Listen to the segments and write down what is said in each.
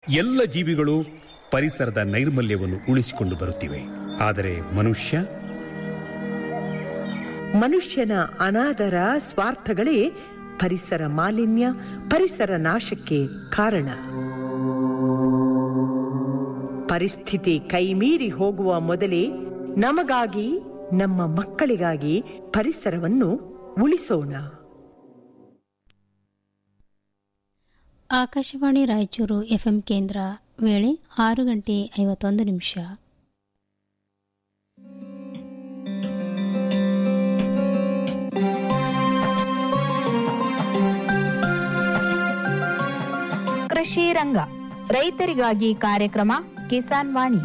ಎಲ್ಲ ಜೀವಿಗಳು ಪರಿಸರದ ನೈರ್ಮಲ್ಯವನ್ನು ಉಳಿಸಿಕೊಂಡು ಬರುತ್ತಿವೆ ಆದರೆ ಮನುಷ್ಯ ಮನುಷ್ಯನ ಅನಾದರ ಸ್ವಾರ್ಥಗಳೇ ಪರಿಸರ ಮಾಲಿನ್ಯ ಪರಿಸರ ನಾಶಕ್ಕೆ ಕಾರಣ ಪರಿಸ್ಥಿತಿ ಕೈಮೀರಿ ಹೋಗುವ ಮೊದಲೇ ನಮಗಾಗಿ ನಮ್ಮ ಮಕ್ಕಳಿಗಾಗಿ ಪರಿಸರವನ್ನು ಉಳಿಸೋಣ ಆಕಾಶವಾಣಿ ರಾಯಚೂರು ಎಫ್ಎಂ ಕೇಂದ್ರ ವೇಳೆ ಆರು ಗಂಟೆ ಐವತ್ತೊಂದು ನಿಮಿಷ ಕೃಷಿ ರಂಗ ರೈತರಿಗಾಗಿ ಕಾರ್ಯಕ್ರಮ ಕಿಸಾನ್ ವಾಣಿ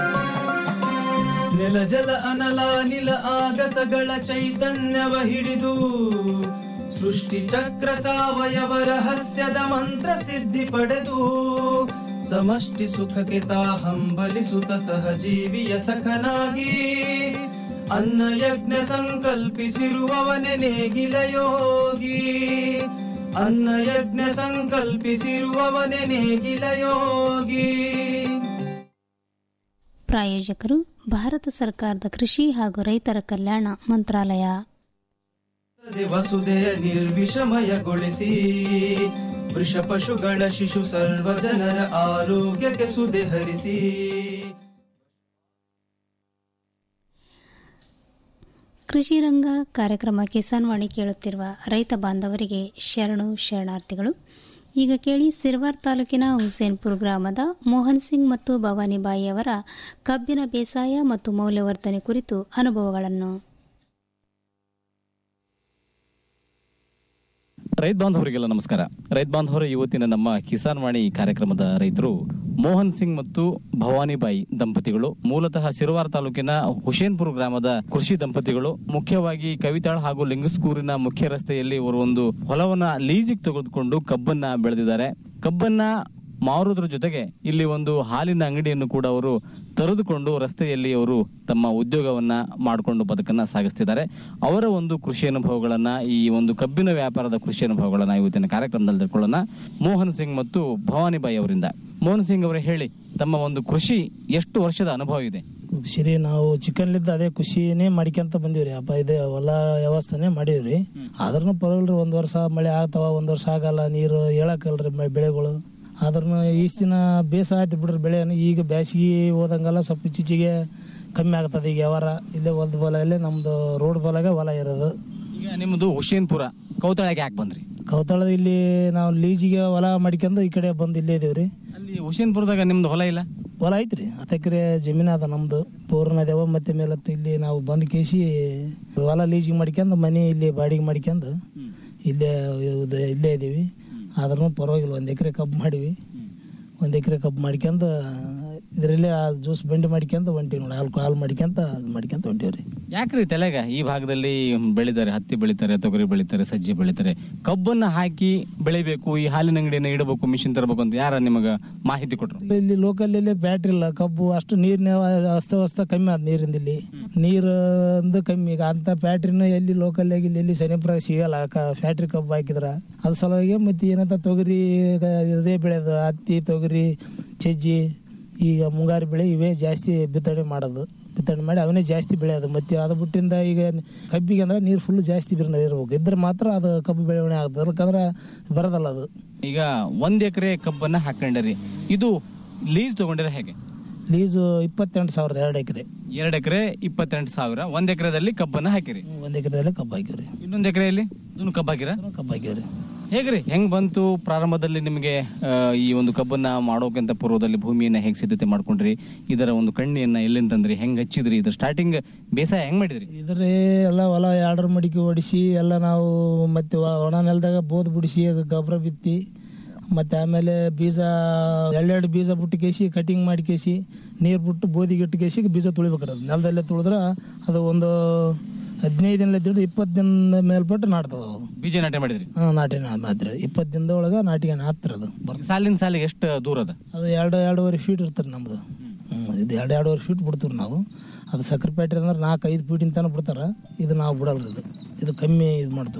ನೆಲ ಜಲ ಅನಲ ನಿಲ ಆಗಸಗಳ ಚೈತನ್ಯವ ಹಿಡಿದು ಸೃಷ್ಟಿ ಚಕ್ರ ಸಾವಯವ ರಹಸ್ಯದ ಮಂತ್ರ ಸಿದ್ಧಿ ಪಡೆದು ಸಮಷ್ಟಿ ಸುಖಕ್ಕೆ ತಾ ಹಂಬಲಿಸುತ್ತ ಸಹಜೀವಿಯ ಸಖನಾಗಿ ಅನ್ನ ಯಜ್ಞ ಸಂಕಲ್ಪಿಸಿರುವವನೆ ನೇಗಿಲ ಯೋಗಿ ಅನ್ನ ಯಜ್ಞ ಸಂಕಲ್ಪಿಸಿರುವವನೆ ನೇಗಿಲ ಯೋಗಿ ಪ್ರಾಯೋಜಕರು ಭಾರತ ಸರ್ಕಾರದ ಕೃಷಿ ಹಾಗೂ ರೈತರ ಕಲ್ಯಾಣ ಮಂತ್ರಾಲಯ ವಸುದೆಯ ನಿರ್ವಿಷಮಯಗೊಳಿಸಿ ವೃಷ ಪಶುಗಳ ಶಿಶು ಸರ್ವ ಜನರ ಆರೋಗ್ಯಕ್ಕೆ ಸುದೆ ಹರಿಸಿ ಕೃಷಿ ರಂಗ ಕಾರ್ಯಕ್ರಮ ಕಿಸಾನ್ ವಾಣಿ ಕೇಳುತ್ತಿರುವ ರೈತ ಬಾಂಧವರಿಗೆ ಶರಣು ಶರಣಾರ್ಥಿಗಳು ಈಗ ಕೇಳಿ ಸಿರ್ವಾರ್ ತಾಲೂಕಿನ ಹುಸೇನ್ಪುರ ಗ್ರಾಮದ ಮೋಹನ್ ಸಿಂಗ್ ಮತ್ತು ಭವಾನಿಬಾಯಿ ಅವರ ಕಬ್ಬಿನ ಬೇಸಾಯ ಮತ್ತು ಮೌಲ್ಯವರ್ಧನೆ ಕುರಿತು ಅನುಭವಗಳನ್ನು ರೈತ ಬಾಂಧವರಿಗೆಲ್ಲ ನಮಸ್ಕಾರ ರೈತ ಬಾಂಧವರ ಇವತ್ತಿನ ನಮ್ಮ ಕಿಸಾನ್ ವಾಣಿ ಕಾರ್ಯಕ್ರಮದ ರೈತರು ಮೋಹನ್ ಸಿಂಗ್ ಮತ್ತು ಭವಾನಿಬಾಯಿ ದಂಪತಿಗಳು ಮೂಲತಃ ಸಿರುವಾರ ತಾಲೂಕಿನ ಹುಶೇನ್ಪುರ ಗ್ರಾಮದ ಕೃಷಿ ದಂಪತಿಗಳು ಮುಖ್ಯವಾಗಿ ಕವಿತಾಳ್ ಹಾಗೂ ಲಿಂಗಸ್ಕೂರಿನ ಮುಖ್ಯ ರಸ್ತೆಯಲ್ಲಿ ಅವರು ಒಂದು ಹೊಲವನ್ನ ಲೀಸಿಗೆ ತೆಗೆದುಕೊಂಡು ಕಬ್ಬನ್ನ ಬೆಳೆದಿದ್ದಾರೆ ಕಬ್ಬನ್ನ ಮಾರುವುದ್ರ ಜೊತೆಗೆ ಇಲ್ಲಿ ಒಂದು ಹಾಲಿನ ಅಂಗಡಿಯನ್ನು ಕೂಡ ಅವರು ತೆರೆದುಕೊಂಡು ರಸ್ತೆಯಲ್ಲಿ ಅವರು ತಮ್ಮ ಉದ್ಯೋಗವನ್ನ ಮಾಡಿಕೊಂಡು ಬದುಕನ್ನ ಸಾಗಿಸ್ತಿದ್ದಾರೆ ಅವರ ಒಂದು ಕೃಷಿ ಅನುಭವಗಳನ್ನ ಈ ಒಂದು ಕಬ್ಬಿನ ವ್ಯಾಪಾರದ ಕೃಷಿ ಅನುಭವಗಳನ್ನ ಇವತ್ತಿನ ಕಾರ್ಯಕ್ರಮದಲ್ಲಿ ತಿಳ್ಕೊಳ್ಳೋಣ ಮೋಹನ್ ಸಿಂಗ್ ಮತ್ತು ಭವಾನಿಬಾಯಿ ಅವರಿಂದ ಮೋಹನ್ ಸಿಂಗ್ ಅವರೇ ಹೇಳಿ ತಮ್ಮ ಒಂದು ಕೃಷಿ ಎಷ್ಟು ವರ್ಷದ ಅನುಭವ ಇದೆ ಸಿರಿ ನಾವು ಚಿಕನ್ಲಿದ್ದ ಅದೇ ಖುಷಿನೇ ಮಾಡ್ಕೊಂತ ಬಂದೀವ್ರಿ ಹಬ್ಬ ಇದೆ ಹೊಲ ವ್ಯವಸ್ಥೆನೆ ಮಾಡೀವ್ರಿ ಆದ್ರೂ ಪರವಾಗಿಲ್ರಿ ಒಂದ್ ವರ್ಷ ಮಳೆ ಆಗ್ತಾವ ಒಂದ್ ವರ್ಷ ಆಗಲ್ಲ ನೀರು ಹೇಳಕ್ಕಲ್ರಿ ಮ- ಬೆಳೆಗಳು ಆದ್ರೂ ಇಷ್ಟ ದಿನ ಬೇಸ ಆಯ್ತು ಬಿಡ್ರಿ ಬೆಳೆ ಈಗ ಬ್ಯಾಸಿಗೆ ಹೋದಂಗೆಲ್ಲ ಸ್ವಲ್ಪ ಇತ್ತೀಚೆಗೆ ಕಮ್ಮಿ ಆಗ್ತದೆ ಈಗ ವ್ಯವಹಾರ ಇಲ್ಲೇ ಹೊಲದ ಹೊಲ ಇಲ್ಲೇ ನಮ್ದು ರೋಡ್ ಹೊಲಗೆ ಹೊಲ ಇರೋದು ಈಗ ನಿಮ್ಮದು ಹುಶೇನ್ಪುರ ಕೌತಾಳಗೆ ಯಾಕೆ ಬಂದ್ರಿ ಕೌತಾಳದ ಇಲ್ಲಿ ನಾವು ಲೀಜಿಗೆ ಹೊಲ ಮಾಡ್ಕೊಂಡು ಈ ಕಡೆ ಬಂದು ಇಲ್ಲೇ ಇದೀವ್ರಿ ಅಲ್ಲಿ ಹುಶೇನ್ಪುರದಾಗ ನಿಮ್ದು ಹೊಲ ಇಲ್ಲ ಹೊಲ ಐತ್ರಿ ಹತ್ತು ಎಕರೆ ಜಮೀನು ಅದ ನಮ್ದು ಪೂರ್ಣ ದೇವ ಮತ್ತೆ ಮೇಲತ್ತು ಇಲ್ಲಿ ನಾವು ಬಂದ್ ಕೇಸಿ ಹೊಲ ಲೀಜಿಗೆ ಮಾಡ್ಕೊಂಡು ಮನೆ ಇಲ್ಲಿ ಬಾಡಿಗೆ ಮಾಡ್ಕೊಂಡು ಇಲ್ಲೇ ಇದು ಇಲ್ಲೇ ಇದೀವಿ ಆದ್ರೂ ಪರವಾಗಿಲ್ಲ ಒಂದ್ ಎಕರೆ ಕಬ್ಬು ಮಾಡಿವಿ ಒಂದ್ ಎಕರೆ ಕಬ್ಬು ಮಾಡ್ಕೊಂಡು ಇದರಲ್ಲೇ ಆ ಜ್ಯೂಸ್ ಬಂಡಿ ಮಾಡ್ಕೊಂಡು ಹೊಂಟಿವಿ ನೋಡಿ ಹಾಲು ಹಾಲು ಮಾಡ್ಕೊಂತ ಅದು ಮಾಡ್ಕೊಂತ ಹೊಂಟಿವ್ರಿ ಯಾಕ್ರಿ ತಲೆಗ ಈ ಭಾಗದಲ್ಲಿ ಬೆಳಿತಾರೆ ಹತ್ತಿ ಬೆಳಿತಾರೆ ತೊಗರಿ ಬೆಳಿತಾರೆ ಸಜ್ಜೆ ಬೆಳಿತಾರೆ ಕಬ್ಬನ್ನ ಹಾಕಿ ಬೆಳಿಬೇಕು ಈ ಹಾಲಿನ ಅಂಗಡಿಯನ್ನ ಇಡಬೇಕು ಮಿಷಿನ್ ತರಬೇಕು ಅಂತ ಯಾರ ನಿಮಗ ಮಾಹಿತಿ ಕೊಟ್ರು ಇಲ್ಲಿ ಲೋಕಲ್ ಇಲ್ಲಿ ಬ್ಯಾಟ್ರಿ ಇಲ್ಲ ಕಬ್ಬು ಅಷ್ಟು ನೀರಿನ ಅಸ್ತವ್ಯಸ್ತ ಕಮ್ಮಿ ಆದ ನೀರಿಂದ ಇಲ್ಲಿ ನೀರು ಕಮ್ಮಿ ಈಗ ಅಂತ ಫ್ಯಾಕ್ಟ್ರಿನ ಎಲ್ಲಿ ಲೋಕಲ್ ಆಗಿ ಇಲ್ಲಿ ಎಲ್ಲಿ ಶನಿಪುರ ಸಿಗಲ್ಲ ಫ್ಯಾಕ್ಟ್ರಿ ಕಬ್ಬು ಹಾಕಿದ್ರ ಅದ್ರ ಸಲುವಾಗಿ ಮತ್ತೆ ಏನಂತ ತೊಗರಿ ಗ- ಇದೇ ಬೆಳೆದು ಹತ್ತಿ ತೊಗರಿ ಸಜ್ಜಿ ಈಗ ಮುಂಗಾರು ಬೆಳೆ ಇವೇ ಜಾಸ್ತಿ ಬಿತ್ತನೆ ಮಾಡೋದು ಬಿತ್ತನೆ ಮಾಡಿ ಅವನೇ ಜಾಸ್ತಿ ಬೆಳೆಯೋದು ಮತ್ತೆ ಅದು ಬಿಟ್ಟಿಂದ ಈಗ ಕಬ್ಬಿಗೆ ಅಂದ್ರೆ ನೀರು ಫುಲ್ ಜಾಸ್ತಿ ಬಿರ್ನ ಇರ್ಬೇಕು ಇದ್ರೆ ಮಾತ್ರ ಅದು ಕಬ್ಬು ಬೆಳವಣಿಗೆ ಆಗ್ತದೆ ಅದಕ್ಕಂದ್ರೆ ಬರೋದಲ್ಲ ಅದು ಈಗ ಒಂದ್ ಎಕರೆ ಕಬ್ಬನ್ನ ಹಾಕೊಂಡರಿ ಇದು ಲೀಸ್ ತಗೊಂಡಿರ ಹೇಗೆ ಲೀಸು ಇಪ್ಪತ್ತೆಂಟು ಸಾವಿರ ಎರಡು ಎಕರೆ ಎರಡ್ ಎಕರೆ ಇಪ್ಪತ್ತೆಂಟು ಸಾವಿರ ಒಂದ್ ಎಕರೆದಲ್ಲಿ ಕಬ್ಬನ್ನ ಹಾಕಿರಿ ಒಂದ್ ಎಕರೆದಲ್ಲಿ ಕಬ್ಬು ಹಾಕಿವ್ರಿ ಇನ್ನೊಂದ್ ಎಕರೆಯಲ್ಲಿ ಇದನ್ನು ಕಬ್ಬು ಹಾಕಿರ ಕಬ್ಬು ಹಾಕಿವ್ರಿ ಹೇಗ್ರಿ ಹೆಂಗ್ ಬಂತು ಪ್ರಾರಂಭದಲ್ಲಿ ನಿಮಗೆ ಆ, ಈ ಒಂದು ಕಬ್ಬನ್ನ ಮಾಡೋಕ್ಕಿಂತ ಪೂರ್ವದಲ್ಲಿ ಭೂಮಿಯನ್ನ ಹೇಗ್ ಸಿದ್ಧತೆ ಮಾಡ್ಕೊಂಡ್ರಿ ಇದರ ಒಂದು ಕಣ್ಣಿಯನ್ನ ಎಲ್ಲಿಂದ ತಂದ್ರಿ ಹೆಂಗ್ ಹಚ್ಚಿದ್ರಿ ಇದು ಸ್ಟಾರ್ಟಿಂಗ್ ಬೇಸಾಯ ಹೆಂಗ್ ಮಾಡಿದ್ರಿ ಇದ್ರೆ ಎಲ್ಲ ಹೊಲ ಎರಡರ ಮಡಿಕೆ ಹೊಡಿಸಿ ಎಲ್ಲ ನಾವು ಮತ್ತೆ ವ- ಒಣ ನೆಲದಾಗ ಬೋದ್ ಬಿಡಿಸಿ ಅದು ಗೊಬ್ಬರ ಬಿತ್ತಿ ಮತ್ತೆ ಆಮೇಲೆ ಬೀಜ ಎರಡೆರಡು ಬೀಜ ಬಿಟ್ಟು ಕೇಸಿ ಕಟಿಂಗ್ ಮಾಡಿ ಕೇಸಿ ನೀರು ಬಿಟ್ಟು ಬೋದಿಗೆ ಇಟ್ಟು ಕೇಸಿ ಬೀಜ ತುಳಿಬೇಕ್ರಿ ಅದು ನೆಲದಲ್ಲೇ ತುಳಿದ್ರೆ ಅದು ಒಂದು ಹದಿನೈದು ದಿನ ಹಿಡಿದು ಇಪ್ಪತ್ತು ದಿನದ ಮೇಲ್ಪಟ್ಟು ನಾಡ್ತದ ಅದು ಬೀಜ ನಾಟಿ ಮಾಡಿದ್ರಿ ಹಾಂ ನಾಟಿ ನಾತ್ರ ಇಪ್ಪತ್ತು ದಿನದೊಳಗೆ ನಾಟಿಗೆ ನಾಟ್ತಿರ ಅದು ಸಾಲಿನ ಸಾಲಿಗೆ ಎಷ್ಟು ದೂರ ಅದ ಅದು ಎರಡು ಎರಡೂವರೆ ಫೀಟ್ ಇರ್ತಾರೆ ನಮ್ದು ಹ್ಮ್, ಇದು ಎರಡು ಎರಡೂವರೆ ಫೀಟ್ ಬಿಡ್ತೀವಿ ನಾವು ಅದು ಸಕ್ಕರೆ ಪ್ಯಾಟ್ರಿ ಅಂದ್ರೆ ನಾಲ್ಕು ಐದು ಫೀಟಿನ ತನಕ ಬಿಡ್ತಾರ ಇದು ನಾವು ಬಿಡಲ್ರಿ ಇದು ಇದು ಕಮ್ಮಿ ಇದು ಮಾಡ್ತೀವ್ರಿ ಇದು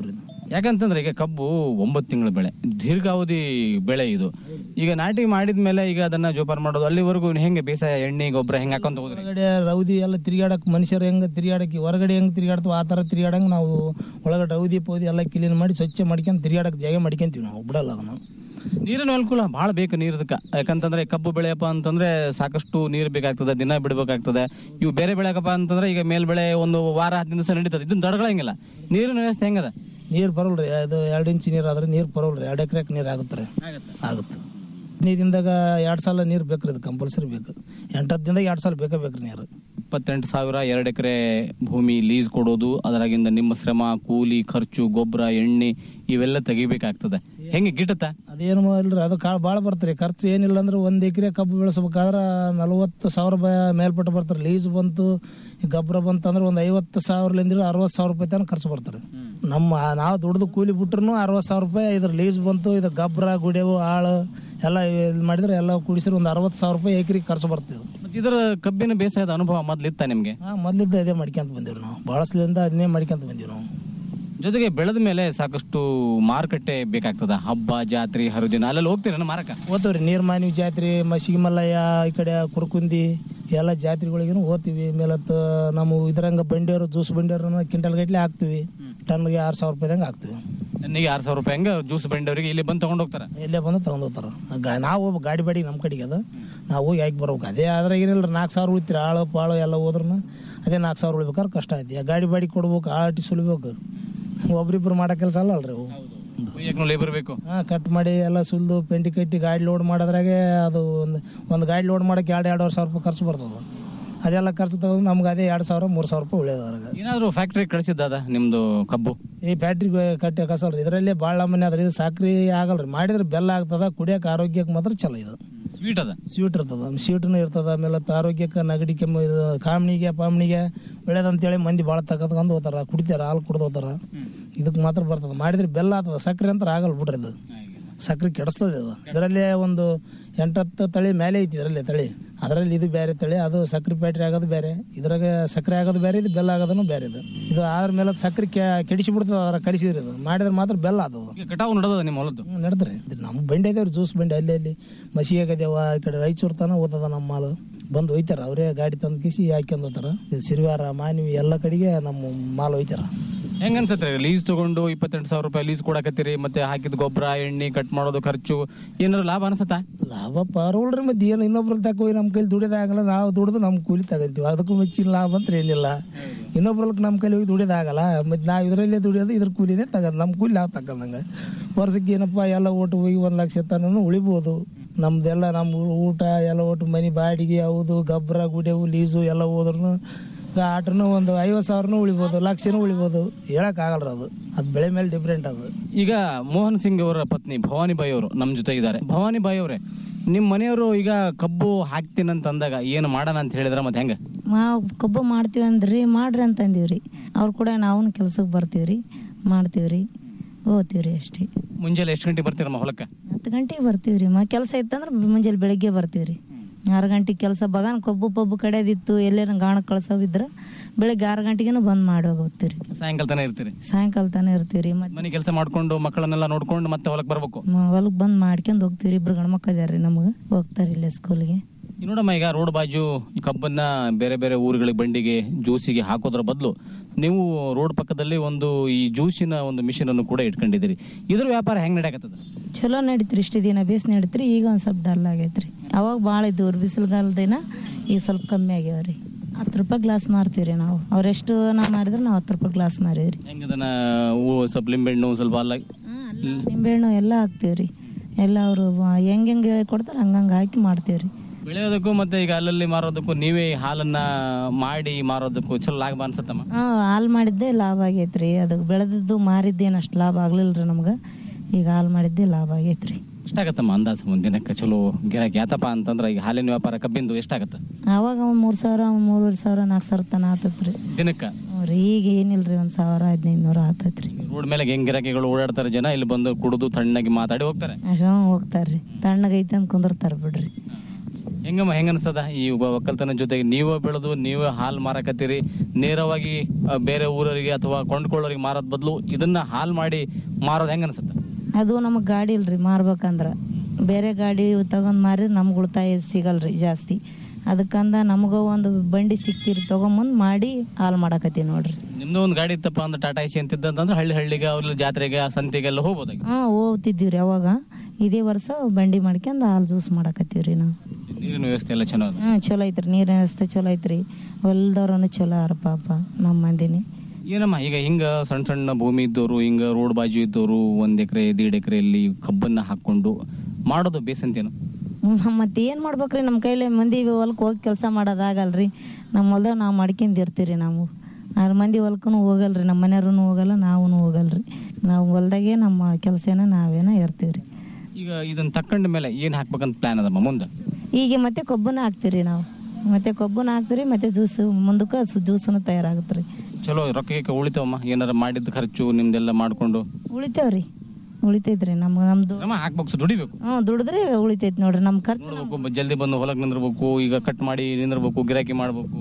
ಯಾಕಂತಂದ್ರೆ ಈಗ ಕಬ್ಬು ಒಂಬತ್ತು ತಿಂಗಳ ಬೆಳೆ ದೀರ್ಘಾವಧಿ ಬೆಳೆ ಇದು ಈಗ ನಾಟಿ ಮಾಡಿದ್ಮೇಲೆ ಈಗ ಅದನ್ನ ಜೋಪಾನ ಮಾಡೋದು ಅಲ್ಲಿವರೆಗೂ ಹೆಂಗೆ ಬೇಸಾಯ ಎಣ್ಣೆ ಗೊಬ್ಬರ ಹೆಂಗ್ ಹಾಕೊಂತ ಹೋದ್ರಿ ಹೊರಗಡೆ ರೌದಿ ಎಲ್ಲ ತಿರುಗಾಡಕ್ ಮನುಷ್ಯರು ಹೆಂಗ ತಿರುಗಾಡಕ್ಕೆ ಹೊರಗಡೆ ಹೆಂಗ್ ತಿರುಗಾಡ್ತಾವ ಆ ತರ ತಿರುಗಾಡಂಗ್ ನಾವು ಒಳಗಡೆ ರೌದಿ ಪೌದಿ ಎಲ್ಲ ಕ್ಲೀನ್ ಮಾಡಿ ಸ್ವಚ್ಛ ಮಾಡ್ಕೊಂಡ್ ತಿರುಗಾಡಕ್ ಜಾಗ ಮಾಡ್ಕೊಂತೀವಿ ನಾವು ಬಿಡಲ್ಲ ಅದನ್ನು ನೀರಿನ ಅನುಕೂಲ ಬಹಳ ಬೇಕು ನೀರದಕ್ಕ ಯಾಕಂತಂದ್ರೆ ಕಬ್ಬು ಬೆಳೆಯಪ್ಪ ಅಂತಂದ್ರೆ ಸಾಕಷ್ಟು ನೀರು ಬೇಕಾಗ್ತದೆ ದಿನ ಬಿಡಬೇಕಾಗ್ತದೆ ಇವು ಬೇರೆ ಬೆಳೆಯಕಪ್ಪ ಅಂತಂದ್ರೆ ಈಗ ಮೇಲ್ ಬೆಳೆ ಒಂದು ವಾರ ಹದಿನೈದು ದಿವಸ ನಡೀತದೆ ಇದನ್ನ ದೊಡ್ಗಳಂಗಿಲ್ಲ ನೀರಿನ ವ್ಯವಸ್ಥೆ ಹೆಂಗದ ನೀರು ಬರಲ್ರಿ ಅದು ಎರಡು ಇಂಚ್ ನೀರು ಆದ್ರೆ ನೀರು ಬರೋಲ್ರಿ ಎರಡು ಎಕರೆಕ್ ನೀರು ಆಗುತ್ತೆ ರೀ ಆಗುತ್ತೆ ಹದಿನೈದು ದಿನದಾಗ ಎರಡು ಸಲ ನೀರು ಬೇಕ್ರಿ ಅದು ಕಂಪಲ್ಸರಿ ಬೇಕು ಎಂಟತ್ತು ದಿನದಾಗ ಎರಡು ಸಲ ಬೇಕೇ ಬೇಕ್ರಿ ನೀರು ಇಪ್ಪತ್ತೆಂಟು ಸಾವಿರ ಎರಡು ಎಕರೆ ಭೂಮಿ ಲೀಸ್ ಕೊಡೋದು ಅದರಾಗಿಂದ ನಿಮ್ಮ ಶ್ರಮ ಕೂಲಿ ಖರ್ಚು ಗೊಬ್ಬರ ಎಣ್ಣೆ ಇವೆಲ್ಲ ತೆಗಿಬೇಕಾಗ್ತದೆ ಹೆಂಗೆ ಗಿಟ್ಟತ್ತ ಅದೇನು ಇಲ್ರಿ ಅದು ಕಾಳು ಭಾಳ ಬರ್ತಾರೆ ಖರ್ಚು ಏನಿಲ್ಲ ಅಂದ್ರೆ ಒಂದು ಎಕರೆ ಕಬ್ಬು ಬೆಳೆಸ್ಬೇಕಾದ್ರೆ ನಲವತ್ತು ಸಾವಿರ ರೂಪಾಯಿ ಮೇಲ್ಪಟ್ಟು ಬರ್ತಾರೆ ಲೀಸ್ ಬಂತು ಈ ಗೊಬ್ಬರ ಬಂತು ಅಂದ್ರೆ ಒಂದು ಐವತ್ತು ಸಾವಿರಲಿಂದ ಅರವತ್ತು ಸಾವಿರ ರೂಪಾಯಿ ತನಕ ಖರ್ಚು ಬರ್ತಾರೆ ನಮ್ಮ ನಾವು ದುಡ್ದು ಕೂಲಿ ಬಿಟ್ರು ಅರವತ್ತು ಸಾವಿರ ರೂಪಾಯಿ ಇದ್ರ ಲೀಸ್ ಬಂತು ಇದ್ರ ಗೊಬ್ಬರ ಗುಡೆವು ಆಳು ಎಲ್ಲ ಇದು ಮಾಡಿದ್ರೆ ಎಲ್ಲ ಕೂಡಿಸಿದ್ರೆ ಒಂದು ಅರವತ್ತು ಸಾವಿರ ರೂಪಾಯಿ ಎಕರೆಗೆ ಖರ್ಚು ಬರ್ತದೆ ಮತ್ತೆ ಇದರ ಕಬ್ಬಿನ ಬೇಸಾಯದ ಅನುಭವ ಮೊದ್ಲಿತ್ತ ನಿಮ್ಗೆ ಹಾಂ ಮೊದಲಿದ್ದ ಇದೇ ಮಾಡ್ಕೊಂತ ಬಂದೀವಿ ನಾವು ಭಾಳಸ್ಲಿಂದ ಅದನ್ನೇ ಮಾಡ್ಕೊಂತ ಬಂದೀವಿ ನಾವು ಜೊತೆಗೆ ಬೆಳೆದ ಮೇಲೆ ಸಾಕಷ್ಟು ಮಾರುಕಟ್ಟೆ ಬೇಕಾಗ್ತದ ಹಬ್ಬ ಜಾತ್ರೆ ಹರಿದಿನ ಅಲ್ಲೆಲ್ಲ ಹೋಗ್ತೀರ ಮಾರಕ ಓದ್ತೀವ್ರಿ ನೀರ್ಮಾನಿ ಜಾತ್ರೆ ಮಸಿಗೆ ಮಲ್ಲಯ್ಯ ಈ ಕಡೆ ಕುರ್ಕುಂದಿ ಎಲ್ಲ ಜಾತ್ರೆಗಳಿಗೂ ಓದ್ತೀವಿ ಮೇಲತ್ತ ನಮ್ಮ ಇದ್ರಂಗ ಬಂಡಿಯವರು ಜ್ಯೂಸ್ ಬಂಡಿಯವ್ರನ್ನ ಕ್ವಿಂಟಲ್ ಗಟ್ಲೆ ಹಾಕ್ತಿವಿ ಟನ್ಗೆ ಆರು ಸಾವಿರ ರೂಪಾಯಿದಂಗೆ ಹಾಕ್ತಿವಿ ನನಗೆ ಆರು ಸಾವಿರ ರೂಪಾಯಿ ಹಂಗ ಜ್ಯೂಸ್ ಬಂಡವರಿಗೆ ಇಲ್ಲಿ ಬಂದು ತಗೊಂಡು ಹೋಗ್ತಾರ ಇಲ್ಲೇ ಬಂದು ತಗೊಂಡ್ ಹೋಗ್ತಾರ ಗಾ- ನಾವು ಹೋಗ್ಬೇಕು ಗಾಡಿ ಬಾಡಿ ನಮ್ಮ ಕಡೆಗೆ ಅದು ನಾವು ಹೋಗಿ ಹಾಕಿ ಬರ್ಬೇಕು ಅದೇ ಆದ್ರೆ ಏನಿಲ್ಲ ನಾಲ್ಕು ಸಾವಿರ ಉಳಿತೀರಿ ಆಳು ಪಾಳು ಎಲ್ಲ ಹೋದ್ರೂ ಅದೇ ನಾಲ್ಕು ಸಾವಿರ ಉಳಿಬೇಕಾದ್ರೆ ಕಷ್ಟ ಐತಿ ಆ ಗಾಡಿ ಬಾಡಿ ಕೊಡ್ಬೇಕು ಆಟಿ ಸುಲಿಬೇಕು ಒಬ್ರಿಬ್ರು ಮಾಡೋ ಕೆಲಸ ಅಲ್ಲ ಅಲ್ರಿ ಅವು ಯಾಕೆ ಲೇಬರ್ ಬೇಕು ಹಾಂ ಕಟ್ ಮಾಡಿ ಎಲ್ಲ ಸುಲಿದು ಪೆಂಟಿ ಕಟ್ಟಿ ಗಾಡಿ ಲೋಡ್ ಮಾಡೋದ್ರಾಗೆ ಅದು ಒಂದು ಒಂದು ಗಾಡಿ ಲೋಡ್ ಮಾಡೋಕೆ ಎರಡು ಎರಡುವರೆ ಸಾವಿರ ರೂಪಾಯಿ ಖರ್ಚು ಬರ್ತದೆ ಅದೆಲ್ಲ ಖರ್ಚು ತಗೊಂಡು ನಮ್ಗೆ ಅದೇ ಎರಡು ಸಾವಿರ ಮೂರು ಸಾವಿರ ರೂಪಾಯಿ ಉಳಿಯೋದು ಅದ್ರಾಗ ಏನಾದ್ರು ಫ್ಯಾಕ್ಟ್ರಿ ಕಳಿಸಿದ್ದದ ನಿಮ್ದು ಕಬ್ಬು ಈ ಬ್ಯಾಟ್ರಿ ಕಟ್ಟಿ ಕಸಲ್ರಿ ಇದರಲ್ಲೇ ಭಾಳ ಮನೆ ಅದ್ರಿ ಇದು ಸಕ್ರೆ ಆಗಲ್ರಿ ಮಾಡಿದ್ರೆ ಬೆಲ್ಲ ಆಗ್ತದ ಕುಡಿಯೋಕೆ ಆರೋಗ್ಯಕ್ಕೆ ಮಾತ್ರ ಚಲೋ ಇದು ಸ್ವೀಟ್ ಅದ ಸ್ವೀಟ್ ಇರ್ತದ ಸ್ವೀಟ್ನು ಇರ್ತದ ಆಮೇಲೆ ತ- ಆರೋಗ್ಯಕ್ಕೆ ನಗಡಿ ಕೆಮ್ಮು ಇದು ಕಾಮಣಿಗೆ ಪಾಮಣಿಗೆ ಒಳ್ಳೇದಂತೇಳಿ ಮಂದಿ ಭಾಳ ತಗೊಂಡು ಹೋಗ್ತಾರ ಕುಡಿತಾರ ಹಾಲು ಕುಡ್ದು ಹೋಗ್ತಾರ ಇದಕ್ಕೆ ಮಾತ್ರ ಬರ್ತದ ಮಾಡಿದ್ರೆ ಬೆಲ್ಲ ಆಗ್ತದ ಸಕ್ರೆ ಅಂತ ಆಗಲ್ಲ ಬಿಡ್ರಿ ಇದು ಸಕ್ರೆ ಕೆಡಿಸ್ತದೆ ಅದು ಇದರಲ್ಲಿ ಒಂದು ಎಂಟತ್ತು ತಳಿ ಮೇಲೆ ಐತಿ ಇದರಲ್ಲಿ ತಳಿ ಅದರಲ್ಲಿ ಇದು ಬೇರೆ ತಳಿ ಅದು ಸಕ್ರೆ ಬ್ಯಾಟ್ರಿ ಆಗೋದು ಬೇರೆ ಇದ್ರಾಗ ಸಕ್ಕರೆ ಆಗೋದು ಬೇರೆ ಇದು ಬೆಲ್ಲ ಆಗೋದನ್ನು ಬೇರೆ ಇದು ಇದು ಆದ್ರ ಮೇಲೆ ಸಕ್ರೆ ಕೆಡಿಸಿ ಬಿಡ್ತದ ಅದ್ರ ಕಡಿಸಿದ್ರಿ ಇದು ಮಾಡಿದ್ರೆ ಮಾತ್ರ ಬೆಲ್ಲ ಆದವು ಈಗ ಕಟಾವು ನಡೆದ ನಿಮ್ಮ ಹೊಲದ್ದು ನಡೆದ್ರಿ ನಮ್ಮ ಬಂಡಿ ಐದೇವ್ರಿ ಜ್ಯೂಸ್ ಬಂಡಿ ಅಲ್ಲಿ ಅಲ್ಲಿ ಮಸಿ ಆಗದೇವ ಈ ಕಡೆ ರಾಯಚೂರು ತನ ಓದದ ನಮ್ಮ ಮಾಲು ಬಂದು ಒಯ್ತಾರ ಅವರೇ ಗಾಡಿ ತಂದು ಕಿಸಿ ಹಾಕ್ಯಂಡ್ ಹೋಗ್ತಾರ ಇದು ಸಿರಿವಾರ ಮಾನವಿ ಎಲ್ಲ ಕಡೆಗೆ ನಮ್ಮ ಮಾಲ್ ಒಯ್ತಾರ ಹೆಂಗ ಅನ್ಸತ್ರಿ ಲೀಸ್ ತಗೊಂಡು ಇಪ್ಪತ್ತೆಂಟು ಸಾವಿರ ರೂಪಾಯಿ ಲೀಸ್ ಕೊಡಕತ್ತೀರಿ ಮತ್ತೆ ಹಾಕಿದ ಗೊಬ್ಬರ ಎಣ್ಣೆ ಕಟ್ ಮಾಡೋದು ಖರ್ಚು ಏನಾದ್ರು ಲಾಭ ಅನ್ಸತ್ತಾ ಲಾಭ ಪರವಲ್ರಿ ಮತ್ತೆ ಏನು ಇನ್ನೊಬ್ರಲ್ಲಿ ತಕೋ ನಮ್ಮ ಕೈಲಿ ದುಡಿಯೋದಾಗಲ್ಲ ನಾವು ದುಡಿದು ನಮ್ಮ ಕೂಲಿ ತಗೊಂತೀವಿ ಅದಕ್ಕೂ ಮೆಚ್ಚಿನ ಲಾಭ ಅಂತ ಏನಿಲ್ಲ ಇನ್ನೊಬ್ರಲ್ಕ್ ನಮ್ಮ ಕೈಲಿ ಹೋಗಿ ದುಡಿಯೋದಾಗಲ್ಲ ಮತ್ತೆ ನಾವು ಇದರಲ್ಲೇ ದುಡಿಯೋದು ಇದ್ರ ಕೂಲಿನೇ ತಗೋದು ನಮ್ಮ ಕೂಲಿ ನಾವು ತಗೊಂಡಂಗೆ ವರ್ಷಕ್ಕೆ ಏನಪ್ಪ ಎಲ್ಲ ಒಟ್ಟು ಹೋಗಿ ಒಂದು ಲಕ್ಷ ತನೂ ಉಳಿಬೋದು ನಮ್ದೆಲ್ಲ ನಮ್ಮ ಊಟ ಎಲ್ಲ ಒಟ್ಟು ಮನೆ ಬಾಡಿಗೆ ಹೌದು ಗೊಬ್ಬರ ಗುಡೆವು ಲೀಸು ಎಲ್ಲ ಹೋದ್ರೂ ಆಟನು ಒಂದು ಐವತ್ತು ಸಾವಿರನೂ ಉಳಿಬೋದು ಲಕ್ಷನೂ ಉಳಿಬೋದು ಹೇಳಕ್ಕಾಗಲ್ರಿ ಅದು ಅದು ಬೆಳೆ ಮೇಲೆ ಡಿಫ್ರೆಂಟ್ ಅದು ಈಗ ಮೋಹನ್ ಸಿಂಗ್ ಅವರ ಪತ್ನಿ ಭವಾನಿ ಬಾಯಿ ಅವರು ನಮ್ಮ ಜೊತೆ ಇದ್ದಾರೆ ಭವಾನಿ ಬಾಯಿ ಅವರೇ ನಿಮ್ಮ ಮನೆಯವರು ಈಗ ಕಬ್ಬು ಹಾಕ್ತೀನಂತ ಅಂದಾಗ ಏನು ಮಾಡೋಣ ಅಂತ ಹೇಳಿದ್ರ ಮತ್ತೆ ಹೆಂಗ ನಾವು ಕಬ್ಬು ಮಾಡ್ತೀವಿ ಅಂದ್ರಿ ಮಾಡ್ರಿ ಅಂತ ಅಂದೀವ್ರಿ ಅವ್ರು ಕೂಡ ನಾವು ಕೆಲ್ಸಕ್ಕೆ ಬರ್ತೀವ್ರಿ ಮಾಡ್ತೀವ್ರಿ ಓದ್ತೀವ್ರಿ ಅಷ್ಟೇ ಮುಂಜಾನೆ ಎಷ್ಟು ಗಂಟೆಗೆ ಬರ್ತೀರಮ್ಮ ಹೊಲಕ್ಕೆ ಹತ್ತು ಗಂಟೆಗೆ ಬರ್ತೀವ್ರಿ ಮ ಕೆಲಸ ಇತ್ತಂದ್ರೆ ಮುಂಜಾನೆ ಬೆಳಗ್ಗೆ ಬರ್ತೀವ್ರಿ ಆರು ಗಂಟೆಗೆ ಕೆಲಸ ಬಗಾನ್ ಕಬ್ಬು ಪಬ್ಬು ಕಡೆದಿತ್ತು ಎಲ್ಲೇನ ಗಾಣ ಕಳ್ಸೋವಿದ್ರ ಬೆಳಗ್ಗೆ ಆರು ಗಂಟೆಗೆನ ಬಂದ್ ಮಾಡಿ ಹೋಗ್ತೀರಿ ಸಾಯಂಕಾಲ ತನಕ ಇರ್ತೀರಿ ಸಾಯಂಕಾಲ ತಾನೇ ಇರ್ತೀವ್ರಿ ಮತ್ತೆ ಮನೆ ಕೆಲಸ ಮಾಡ್ಕೊಂಡು ಮಕ್ಕಳನ್ನೆಲ್ಲ ನೋಡ್ಕೊಂಡು ಮತ್ತೆ ಹೊಲಕ್ಕೆ ಬರ್ಬೇಕು ಹೊಲಕ್ಕೆ ಬಂದ್ ಮಾಡ್ಕೊಂಡ್ ಹೋಗ್ತೀವ್ರಿ ಇಬ್ರು ಗಂಡ್ಮಕ್ಳು ಇದಾರ್ರಿ ನಮ್ಗೆ ಹೋಗ್ತಾರೆ ಇಲ್ಲೇ ಸ್ಕೂಲ್ಗೆ ಈ ನೋಡಮ್ಮ ಈಗ ರೋಡ್ ಬಾಜು ಈ ಕಬ್ಬನ್ನ ಬೇರೆ ಬೇರೆ ಊರುಗಳಿಗೆ ಬಂಡಿಗೆ ಜ್ಯೂಸಿಗೆ ಹಾಕೋದ್ರ ಬದಲು ನೀವು ರೋಡ್ ಪಕ್ಕದಲ್ಲಿ ಒಂದು ಈ ಜ್ಯೂಸಿನ ಒಂದು ಮಿಷಿನ್ ಅನ್ನು ಕೂಡ ಇಟ್ಕೊಂಡಿದ್ದೀರಿ ಇದ್ರ ವ್ಯಾಪಾರ ಹೆಂಗ್ ನಡೆಯಕತ್ತದ ಚಲೋ ನಡೀತ್ರಿ ಇಷ್ಟು ದಿನ ಬೇಸ್ ನಡೀತ್ರಿ ಈಗ ಒಂದ್ ಸ್ವಲ್ಪ ಡಲ್ ಆಗೈತ್ರಿ ಅವಾಗ ಭಾಳ ಇದ್ದವ್ರಿ ಬಿಸಿಲುಗಾಲ ದಿನ ಈಗ ಸ್ವಲ್ಪ ಕಮ್ಮಿ ಆಗ್ಯಾವ್ರಿ ಹತ್ತು ರೂಪಾಯಿ ಗ್ಲಾಸ್ ಮಾರ್ತೀವ್ರಿ ನಾವು ಅವ್ರೆಷ್ಟು ನಾವು ಮಾರಿದ್ರೆ ನಾವು ಹತ್ತು ರೂಪಾಯಿ ಗ್ಲಾಸ್ ಮಾರೀವ್ರಿ ಹೆಂಗ್ ಅದನ್ನ ಊ- ಸ್ವಲ್ಪ ಲಿಂಬೆಹಣ್ಣು ಸ್ವಲ್ಪ ಅಲ್ಲ ನಿಂಬೆಹಣ್ಣು ಎಲ್ಲ ಹಾಕ್ತೀವ್ರಿ ಎಲ್ಲ ಅವರು ಹೆಂಗ್ ಹೆಂಗ್ ಹೇಳಿ ಕೊಡ್ತಾರ ಹಂಗಂಗ್ ಹಾಕಿ ಮಾಡ್ತೀವ್ರಿ ಬೆಳೆಯೋದಕ್ಕೂ ಮತ್ತೆ ಈಗ ಅಲ್ಲಲ್ಲಿ ಮಾರೋದಕ್ಕೂ ನೀವೇ ಈ ಹಾಲನ್ನ ಮಾಡಿ ಮಾರೋದಕ್ಕೂ ಚಲೋ ಲಾಭ ಅನ್ಸತ್ತಮ್ಮ ಹಾ ಹಾಲು ಮಾಡಿದ್ದೆ ಲಾಭ ಆಗೈತ್ರಿ ಅದು ಬೆಳೆದಿದ್ದು ಮಾರಿದ್ದೇನು ಅಷ್ಟು ಲಾಭ ಆಗ್ಲಿಲ್ರಿ ನಮ್ಗೆ ಈಗ ಹಾಲು ಮಾಡಿದ್ದೆ ಲಾಭ ಆಗೈತ್ರಿ ಎಷ್ಟಾಗತ್ತಮ್ಮ ಅಂದಾಜು ಒಂದ್ ದಿನಕ್ಕೆ ಚಲೋ ಗಿರಾಕಿ ಯಾತಪ್ಪ ಅಂತಂದ್ರೆ ಈಗ ಹಾಲಿನ ವ್ಯಾಪಾರ ಕಬ್ಬಿಂದು ಎಷ್ಟಾಗತ್ತ ಅವಾಗ ಒಂದ್ ಮೂರ್ ಸಾವಿರ ಮೂರುವರೆ ಸಾವಿರ ನಾಲ್ಕು ಸಾವಿರ ತನ ಆತತ್ರಿ ದಿನಕ್ಕ ಅವ್ರಿ ಈಗ ಏನಿಲ್ರಿ ಒಂದ್ ಸಾವಿರ ಹದಿನೈದು ನೂರ ಆತತ್ರಿ ರೋಡ್ ಮೇಲೆ ಹೆಂಗ್ ಗಿರಾಕಿಗಳು ಓಡಾಡ್ತಾರೆ ಜನ ಇಲ್ಲಿ ಬಂದು ಕುಡಿದು ತಣ್ಣಗೆ ಮಾತಾಡಿ ಹೋಗ್ತಾರೆ ಅಷ್ಟ ಹೋಗ್ತಾರ್ರಿ ತಣ್ಣಗೈತೆ ಅಂತ ಕುಂದಿರ್ತಾರ ಬಿಡ್ರಿ ಹೆಂಗಮ್ಮ ಹೆಂಗ ಅನ್ಸದ ಈ ಒಬ್ಬ ಒಕ್ಕಲ್ತನ ಜೊತೆಗೆ ನೀವೇ ಬೆಳೆದು ನೀವೇ ಹಾಲು ಮಾರಕತ್ತೀರಿ ನೇರವಾಗಿ ಆ, ಬೇರೆ ಊರರಿಗೆ ಅಥವಾ ಕೊಂಡ್ಕೊಳ್ಳೋರಿಗೆ ಮಾರೋದ್ ಬದಲು ಇದನ್ನ ಹಾಲ್ ಮಾಡಿ ಮಾರೋದು ಹೆಂಗ ಅನ್ಸುತ್ತೆ ಅದು ನಮಗೆ ಗಾಡಿ ಇಲ್ರಿ ಮಾರ್ಬೇಕಂದ್ರ ಬೇರೆ ಗಾಡಿ ತಗೊಂಡ್ ಮಾರಿದ್ರೆ ನಮ್ಗೆ ಉಳಿತಾಯ ಸಿಗಲ್ರಿ ಜಾಸ್ತಿ ಅದಕ್ಕಂದ ನಮಗ ಒಂದು ಬಂಡಿ ಸಿಕ್ತಿರಿ ತಗೊಂಬಂದ್ ಮಾಡಿ ಹಾಲು ಮಾಡಾಕತ್ತೀವಿ ನೋಡ್ರಿ ನಿಮ್ದು ಒಂದು ಗಾಡಿ ಇತ್ತಪ್ಪ ಅಂದ್ರೆ ಟಾಟಾ ಎಸಿ ಅಂತಿದ್ದಂದ್ರೆ ಹಳ್ಳಿ ಹಳ್ಳಿಗೆ ಅವ್ರ ಜಾತ್ರೆಗೆ ಸಂತೆಗೆಲ್ಲ ಹೋಗ್ಬೋದಾಗಿ ಹಾ ಹೋಗ್ತಿದ್ದೀವ್ರಿ ಅವಾಗ ಇದೇ ವರ್ಷ ಬಂಡಿ ಮಾಡ್ಕೊಂಡ್ ಹಾಲು ಜ್ಯೂಸ್ ಮಾಡಾಕತ್ತೀವ್ರಿ ನಾವು ನೀರಿನ ವ್ಯವಸ್ಥೆ ಎಲ್ಲ ಚೆನ್ನಾಗಿದೆ ಹ್ಮ್ ಚಲೋ ಐತ್ರಿ ನೀರಿನ ವ್ಯವಸ್ಥೆ ಚಲೋ ಐತ್ರಿ ಹೊಲ್ದವ್ರನು ಚಲೋ ಅರ ಪಾಪ ನಮ್ಮ ಮಂದಿನಿ ಏನಮ್ಮ ಈಗ ಹಿಂಗ ಸಣ್ಣ ಸಣ್ಣ ಭೂಮಿ ಇದ್ದವರು ಹಿಂಗ ರೋಡ್ ಬಾಜು ಇದ್ದವರು ಒಂದ್ ಎಕರೆ ದೀಡ್ ಎಕರೆಯಲ್ಲಿ ಕಬ್ಬನ್ನ ಹಾಕೊಂಡು ಮಾಡೋದು ಬೇಸಂತೇನು ಹ್ಮ್, ಮತ್ತೆ ಏನ್ ಮಾಡ್ಬೇಕ್ರಿ ನಮ್ಮ ಕೈಲಿ ಮಂದಿ ಹೊಲಕ್ಕೆ ಹೋಗಿ ಕೆಲಸ ಮಾಡೋದಾಗಲ್ರಿ ನಮ್ಮ ಹೊಲ್ದಾಗ ನಾವು ಮಾಡ್ಕೊಂಡಿರ್ತೀರಿ ನಾವು ಆರ್ ಮಂದಿ ಹೊಲ್ಕೂ ಹೋಗಲ್ರಿ ನಮ್ಮ ಮನೆಯವ್ರೂ ಹೋಗಲ್ಲ ನಾವು ಹೋಗಲ್ರಿ ನಾವು ಹೊಲ್ದಾಗೆ ನಮ್ಮ ಕೆಲಸನ ನಾವೇನ ಇರ್ತೀವ್ರಿ ಈಗ ಇದನ್ನ ತಕೊಂಡ ಮೇಲೆ ಏನ್ ಹಾಕ್ಬೇಕಂತ ಪ್ಲಾನ್ ಅದಮ್ಮ ಮುಂದೆ ಈಗ ಮತ್ತೆ ಕೊಬ್ಬನ ಹಾಕ್ತೀರಿ ನಾವು ಮತ್ತೆ ಕೊಬ್ಬನ ಹಾಕ್ತೀರಿ ಮತ್ತೆ ಜ್ಯೂಸ್ ಮುಂದಕ್ಕೆ ಜ್ಯೂಸನು ತಯಾರಾಗುತ್ತೆ ರೀ ಚಲೋ ರೊಕ್ಕ ಗಿಕ್ಕ ಉಳಿತಾವಮ್ಮ ಏನಾರ ಮಾಡಿದ ಖರ್ಚು ನಿಮ್ದೆಲ್ಲ ಮಾಡ್ಕೊಂಡು ಉಳಿತೇವ್ರಿ ಉಳಿತೈತ್ರಿ ನಮ್ಗೆ ನಮ್ದು ಶ್ರಮ ಹಾಕ್ಬೇಕು ಸೊ ದುಡಿಬೇಕು ಹ್ಞೂ ದುಡಿದ್ರೆ ಉಳಿತೈತಿ ನೋಡ್ರಿ ನಮ್ಮ ಖರ್ಚು ನೋಡ್ಬೇಕು ಬ- ಜಲ್ದಿ ಬಂದು ಹೊಲಕ್ಕೆ ನಿಂದಿರ್ಬೇಕು ಈಗ ಕಟ್ ಮಾಡಿ ನಿಂದಿರ್ಬೇಕು ಗಿರಾಕಿ ಮಾಡ್ಬೇಕು